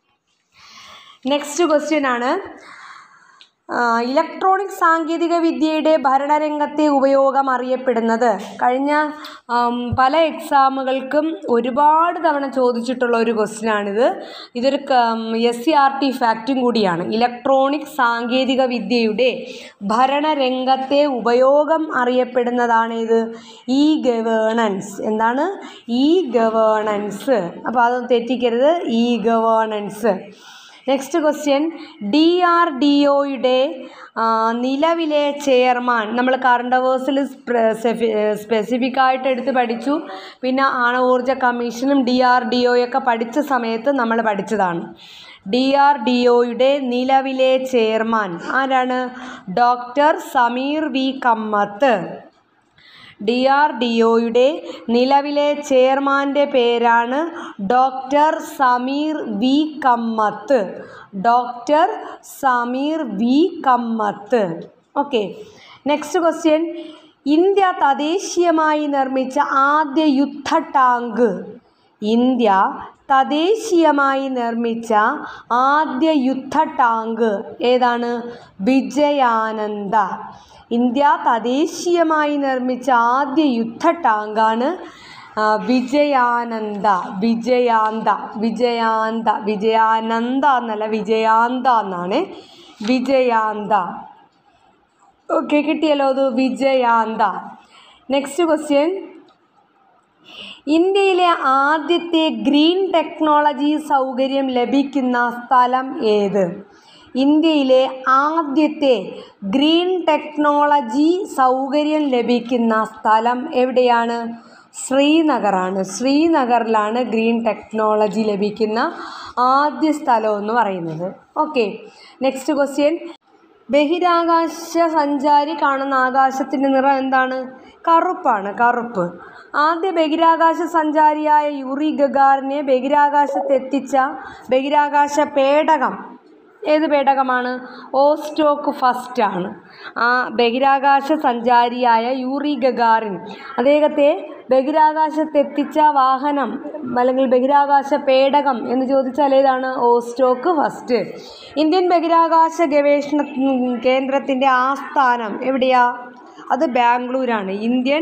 നെക്സ്റ്റ് ക്വസ്റ്റ്യൻ ആണ് ഇലക്ട്രോണിക് സാങ്കേതിക വിദ്യയുടെ ഭരണരംഗത്തെ ഉപയോഗം അറിയപ്പെടുന്നത് കഴിഞ്ഞ ആം, പല എക്സാമുകൾക്കും ഒരുപാട് തവണ ചോദിച്ചിട്ടുള്ള ഒരു ക്വസ്റ്റ്യനാണിത് ഇതൊരു എസ് സി ആർ ടി ഫാക്റ്റും കൂടിയാണ് ഇലക്ട്രോണിക് സാങ്കേതിക വിദ്യയുടെ ഭരണരംഗത്തെ ഉപയോഗം അറിയപ്പെടുന്നതാണ് ഇത് ഇ ഗവേണൻസ് എന്താണ് ഇ ഗവേണൻസ് അപ്പോൾ അത് തെറ്റിക്കരുത് E governance next question D R D ഒയുടെ നിലവിലെ ചെയർമാൻ നമ്മൾ കറണ്ട് അവേഴ്സിൽ സ്പെസിഫിക് ആയിട്ട് എടുത്ത് പഠിച്ചു പിന്നെ ആണവോർജ കമ്മീഷനും ഡി ആർ ഡി ഒയൊക്കെ പഠിച്ച സമയത്ത് നമ്മൾ പഠിച്ചതാണ് ഡി ആർ ഡി ഒയുടെ നിലവിലെ ചെയർമാൻ ആരാണ് doctor Sameer V Kamath D R D ഒയുടെ നിലവിലെ ചെയർമാൻ്റെ പേരാണ് doctor Sameer V Kamath doctor Sameer V Kamath okay next question India തദ്ദേശീയമായി നിർമ്മിച്ച ആദ്യ യുദ്ധ ടാങ്ക് ഇന്ത്യ തദ്ദേശീയമായി നിർമ്മിച്ച ആദ്യ യുദ്ധ ടാങ്ക് ഏതാണ് വിജയാനന്ദ ഇന്ത്യ തദ്ദേശീയമായി നിർമ്മിച്ച ആദ്യ യുദ്ധ ടാങ്കാണ് ആ, വിജയാനന്ദ വിജയാന്ത വിജയാന്ത വിജയാനന്ദ എന്നല്ല വിജയാന്ത എന്നാണ് വിജയാന്ത ഓക്കെ കിട്ടിയല്ലോ അത് വിജയാന്ത നെക്സ്റ്റ് ക്വസ്റ്റ്യൻ ഇന്ത്യയിലെ ആദ്യത്തെ ഗ്രീൻ ടെക്നോളജി സൗകര്യം ലഭിക്കുന്ന സ്ഥലം ഏത് ഇന്ത്യയിലെ ആദ്യത്തെ ഗ്രീൻ ടെക്നോളജി സൗകര്യം ലഭിക്കുന്ന സ്ഥലം എവിടെയാണ് ശ്രീനഗറാണ് ശ്രീനഗറിലാണ് ഗ്രീൻ ടെക്നോളജി ലഭിക്കുന്ന ആദ്യ സ്ഥലം എന്ന് പറയുന്നത് ഓക്കെ നെക്സ്റ്റ് ക്വസ്റ്റ്യൻ ബഹിരാകാശ സഞ്ചാരി കാണുന്ന ആകാശത്തിൻ്റെ നിറം എന്താണ് കറുപ്പാണ് കറുപ്പ് ആദ്യ ബഹിരാകാശ സഞ്ചാരിയായ യൂറി ഗഗാറിനെ ബഹിരാകാശത്തെത്തിച്ച ബഹിരാകാശ പേടകം ഏത് പേടകമാണ് ഓസ്റ്റോക്ക് ഫസ്റ്റ് ആണ് ആ ബഹിരാകാശ സഞ്ചാരിയായ യൂറി ഗഗാറിൻ അദ്ദേഹത്തെ ബഹിരാകാശത്തെത്തിച്ച വാഹനം അല്ലെങ്കിൽ ബഹിരാകാശ പേടകം എന്ന് ചോദിച്ചാൽ ഏതാണ് ഓസ്റ്റോക്ക് ഫസ്റ്റ് ഇന്ത്യൻ ബഹിരാകാശ ഗവേഷണ കേന്ദ്രത്തിൻ്റെ ആസ്ഥാനം എവിടെയാ അത് ബാംഗ്ലൂരാണ് ഇന്ത്യൻ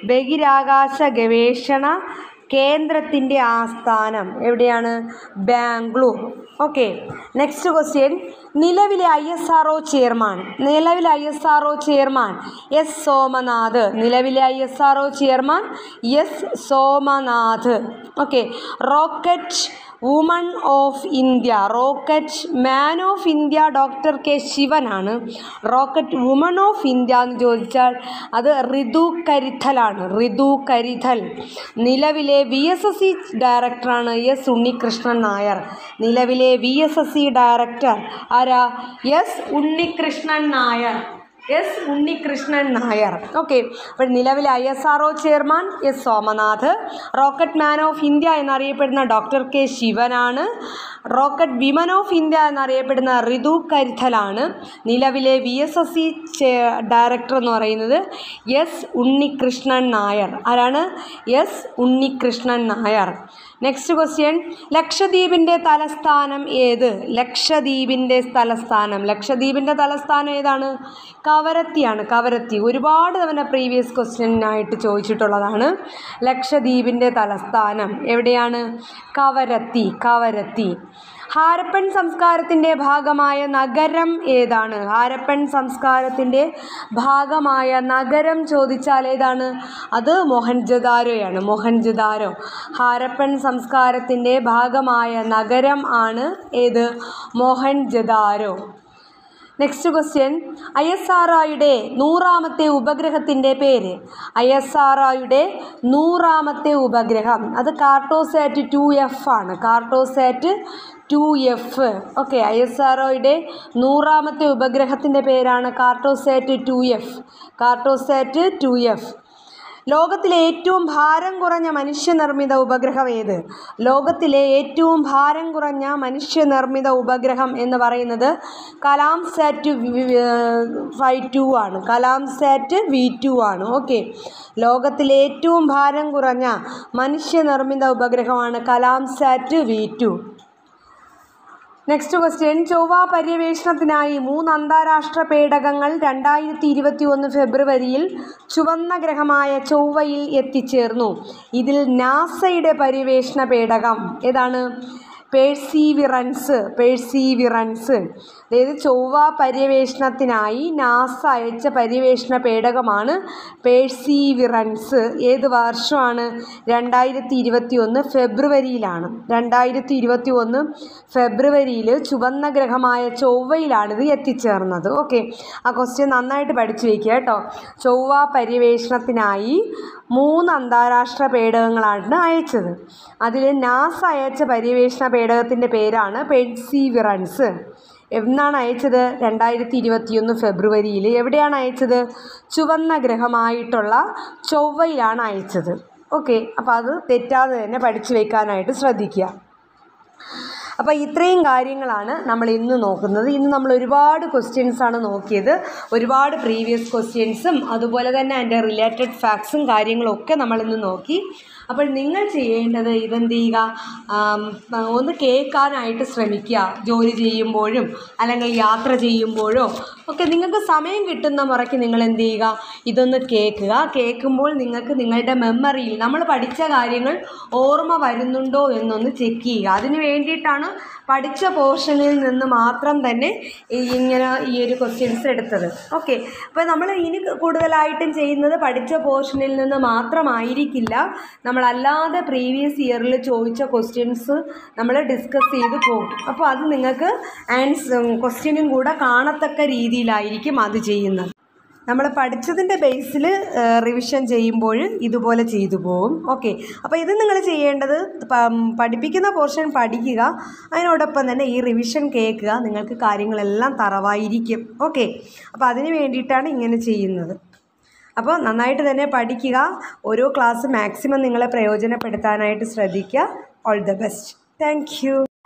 ബഹിരാകാശ ഗവേഷണ കേന്ദ്രത്തിൻ്റെ ആസ്ഥാനം എവിടെയാണ് ബാംഗ്ലൂർ ഓക്കെ നെക്സ്റ്റ് ക്വസ്റ്റ്യൻ നിലവിലെ ഐ എസ് ആർ ചെയർമാൻ നിലവിലെ I S R chairman S Somnath നിലവിലെ I S R chairman S Somnath okay rocket woman of India rocket man of India doctor K ശിവനാണ് റോക്കറ്റ് വുമൺ ഓഫ് ഇന്ത്യ എന്ന് ചോദിച്ചാൽ അത് ഋതു കരിഥലാണ് ഋതു കരിഥൽ നിലവിലെ V S S C ഡയറക്ടറാണ് S Unnikrishnan Nair നിലവിലെ V S S C director ആരാ S Unnikrishnan Nair S Unnikrishnan Nair okay അപ്പോൾ നിലവിലെ I S R chairman S Somnath rocket man of India എന്നറിയപ്പെടുന്ന ഡോക്ടർ കെ ശിവനാണ് റോക്കറ്റ് വിമൻ ഓഫ് ഇന്ത്യ എന്നറിയപ്പെടുന്ന ഋതു കരിഥലാണ് നിലവിലെ V S S C director എന്ന് പറയുന്നത് എസ് ഉണ്ണികൃഷ്ണൻ നായർ ആരാണ് S Unnikrishnan Nair next question ലക്ഷദ്വീപിൻ്റെ തലസ്ഥാനം ഏത് ലക്ഷദ്വീപിൻ്റെ തലസ്ഥാനം ലക്ഷദ്വീപിൻ്റെ തലസ്ഥാനം ഏതാണ് കവരത്തിയാണ് കവരത്തി ഒരുപാട് തവണ പ്രീവിയസ് ക്വസ്റ്റ്യനായിട്ട് ചോദിച്ചിട്ടുള്ളതാണ് ലക്ഷദ്വീപിൻ്റെ തലസ്ഥാനം എവിടെയാണ് കവരത്തി കവരത്തി ഹാരപ്പൻ സംസ്കാരത്തിൻ്റെ ഭാഗമായ നഗരം ഏതാണ് ഹാരപ്പൻ സംസ്കാരത്തിൻ്റെ ഭാഗമായ നഗരം ചോദിച്ചാൽ ഏതാണ് അത് മൊഹൻജദാരോയാണ് മൊഹൻജദാരോ ഹാരപ്പൻ സംസ്കാരത്തിൻ്റെ ഭാഗമായ നഗരം ആണ് ഏത് Mohenjodaro next question I S R ഒയുടെ നൂറാമത്തെ ഉപഗ്രഹത്തിൻ്റെ പേര് ഐ എസ് ആർ ഒയുടെ നൂറാമത്തെ ഉപഗ്രഹം അത് കാർട്ടോസാറ്റ് ടു എഫ് ആണ് Cartosat two F okay I S R ഒയുടെ നൂറാമത്തെ ഉപഗ്രഹത്തിൻ്റെ പേരാണ് Cartosat two F Cartosat two F ലോകത്തിലെ ഏറ്റവും ഭാരം കുറഞ്ഞ മനുഷ്യനിർമ്മിത ഉപഗ്രഹം ഏത് ലോകത്തിലെ ഏറ്റവും ഭാരം കുറഞ്ഞ മനുഷ്യനിർമ്മിത ഉപഗ്രഹം എന്ന് പറയുന്നത് കലാം സാറ്റ് ഫൈവ് ടു ആണ് കലാം സാറ്റ് വി ടു ആണ് ഓക്കെ ലോകത്തിലെ ഏറ്റവും ഭാരം കുറഞ്ഞ മനുഷ്യനിർമ്മിത ഉപഗ്രഹമാണ് Kalam sat V two next question ചൊവ്വ പര്യവേഷണത്തിനായി മൂന്ന് അന്താരാഷ്ട്ര പേടകങ്ങൾ രണ്ടായിരത്തി ഇരുപത്തി ഒന്ന് ഫെബ്രുവരിയിൽ ചുവന്ന ഗ്രഹമായ ചൊവ്വയിൽ എത്തിച്ചേർന്നു ഇതിൽ നാസയുടെ പര്യവേഷണ പേടകം ഏതാണ് പേഴ്സീവിറൻസ് പേഴ്സീവിറൻസ് അതായത് ചൊവ്വ പര്യവേഷണത്തിനായി നാസ അയച്ച പര്യവേഷണ പേടകമാണ് പേഴ്സീവിറൻസ് ഏത് വർഷമാണ് രണ്ടായിരത്തി ഇരുപത്തി ഒന്ന് ഫെബ്രുവരിയിലാണ് രണ്ടായിരത്തി ഇരുപത്തി ഒന്ന് ഫെബ്രുവരിയിൽ ചുവന്ന ഗ്രഹമായ ചൊവ്വയിലാണിത് എത്തിച്ചേർന്നത് ഓക്കെ ആ ക്വസ്റ്റ്യൻ നന്നായിട്ട് പഠിച്ചു വയ്ക്കുക കേട്ടോ ചൊവ്വ പര്യവേഷണത്തിനായി മൂന്ന് അന്താരാഷ്ട്ര പേടകങ്ങളാണ് അയച്ചത് അതിൽ നാസ അയച്ച പര്യവേഷണ പേടകത്തിൻ്റെ പേരാണ് പെഴ്സീവിറൻസ് എന്നാണ് അയച്ചത് രണ്ടായിരത്തി ഇരുപത്തിയൊന്ന് ഫെബ്രുവരിയിൽ എവിടെയാണ് അയച്ചത് ചുവന്ന ഗ്രഹമായിട്ടുള്ള ചൊവ്വയിലാണ് അയച്ചത് ഓക്കെ അപ്പോൾ അത് തെറ്റാതെ തന്നെ പഠിച്ചു വെക്കാനായിട്ട് ശ്രദ്ധിക്കുക അപ്പോൾ ഇത്രയും കാര്യങ്ങളാണ് നമ്മൾ ഇന്ന് നോക്കുന്നത് ഇന്ന് നമ്മൾ ഒരുപാട് ക്വസ്റ്റ്യൻസ് ആണ് നോക്കിയത് ഒരുപാട് പ്രീവിയസ് ക്വസ്റ്റ്യൻസും അതുപോലെ തന്നെ അതിൻ്റെ റിലേറ്റഡ് ഫാക്ട്സും കാര്യങ്ങളും ഒക്കെ നമ്മൾ ഇന്ന് നോക്കി അപ്പോൾ നിങ്ങൾ ചെയ്യേണ്ടത് ഇതെന്ത് ചെയ്യുക ആം, ഒന്ന് കേൾക്കാനായിട്ട് ശ്രമിക്കുക ജോലി ചെയ്യുമ്പോഴും അല്ലെങ്കിൽ യാത്ര ചെയ്യുമ്പോഴോ ഒക്കെ നിങ്ങൾക്ക് സമയം കിട്ടുന്ന മുറയ്ക്ക് നിങ്ങൾ എന്ത് ചെയ്യുക ഇതൊന്ന് കേൾക്കുക കേൾക്കുമ്പോൾ നിങ്ങൾക്ക് നിങ്ങളുടെ മെമ്മറിയിൽ നമ്മൾ പഠിച്ച കാര്യങ്ങൾ ഓർമ്മ വരുന്നുണ്ടോ എന്നൊന്ന് ചെക്ക് ചെയ്യുക അതിന് വേണ്ടിയിട്ടാണ് പഠിച്ച പോർഷനിൽ നിന്ന് മാത്രം തന്നെ ഈ ഇങ്ങനെ ഈ ഒരു ക്വസ്റ്റ്യൻസ് എടുത്തത് ഓക്കെ അപ്പോൾ നമ്മൾ ഇനി കൂടുതലായിട്ടും ചെയ്യുന്നത് പഠിച്ച പോർഷനിൽ നിന്ന് മാത്രമായിരിക്കില്ല നമ്മളല്ലാതെ പ്രീവിയസ് ഇയറിൽ ചോദിച്ച ക്വസ്റ്റ്യൻസ് നമ്മൾ ഡിസ്കസ് ചെയ്ത് പോകും അപ്പോൾ അത് നിങ്ങൾക്ക് ആൻസ് ക്വസ്റ്റ്യനും കൂടെ കാണത്തക്ക രീതിയിലായിരിക്കും അത് ചെയ്യുന്നത് നമ്മൾ പഠിച്ചതിൻ്റെ ബേസിൽ റിവിഷൻ ചെയ്യുമ്പോൾ ഇതുപോലെ ചെയ്തു പോകും ഓക്കെ അപ്പോൾ ഇത് നിങ്ങൾ ചെയ്യേണ്ടത് പം- പഠിപ്പിക്കുന്ന പോർഷൻ പഠിക്കുക അതിനോടൊപ്പം തന്നെ ഈ റിവിഷൻ കേൾക്കുക നിങ്ങൾക്ക് കാര്യങ്ങളെല്ലാം തറവായിരിക്കും ഓക്കെ അപ്പോൾ അതിന് വേണ്ടിയിട്ടാണ് ഇങ്ങനെ ചെയ്യുന്നത് അപ്പോൾ നന്നായിട്ട് തന്നെ പഠിക്കുക ഓരോ ക്ലാസ് മാക്സിമം നിങ്ങളെ പ്രയോജനപ്പെടുത്താനായിട്ട് ശ്രദ്ധിക്കുക all the best thank U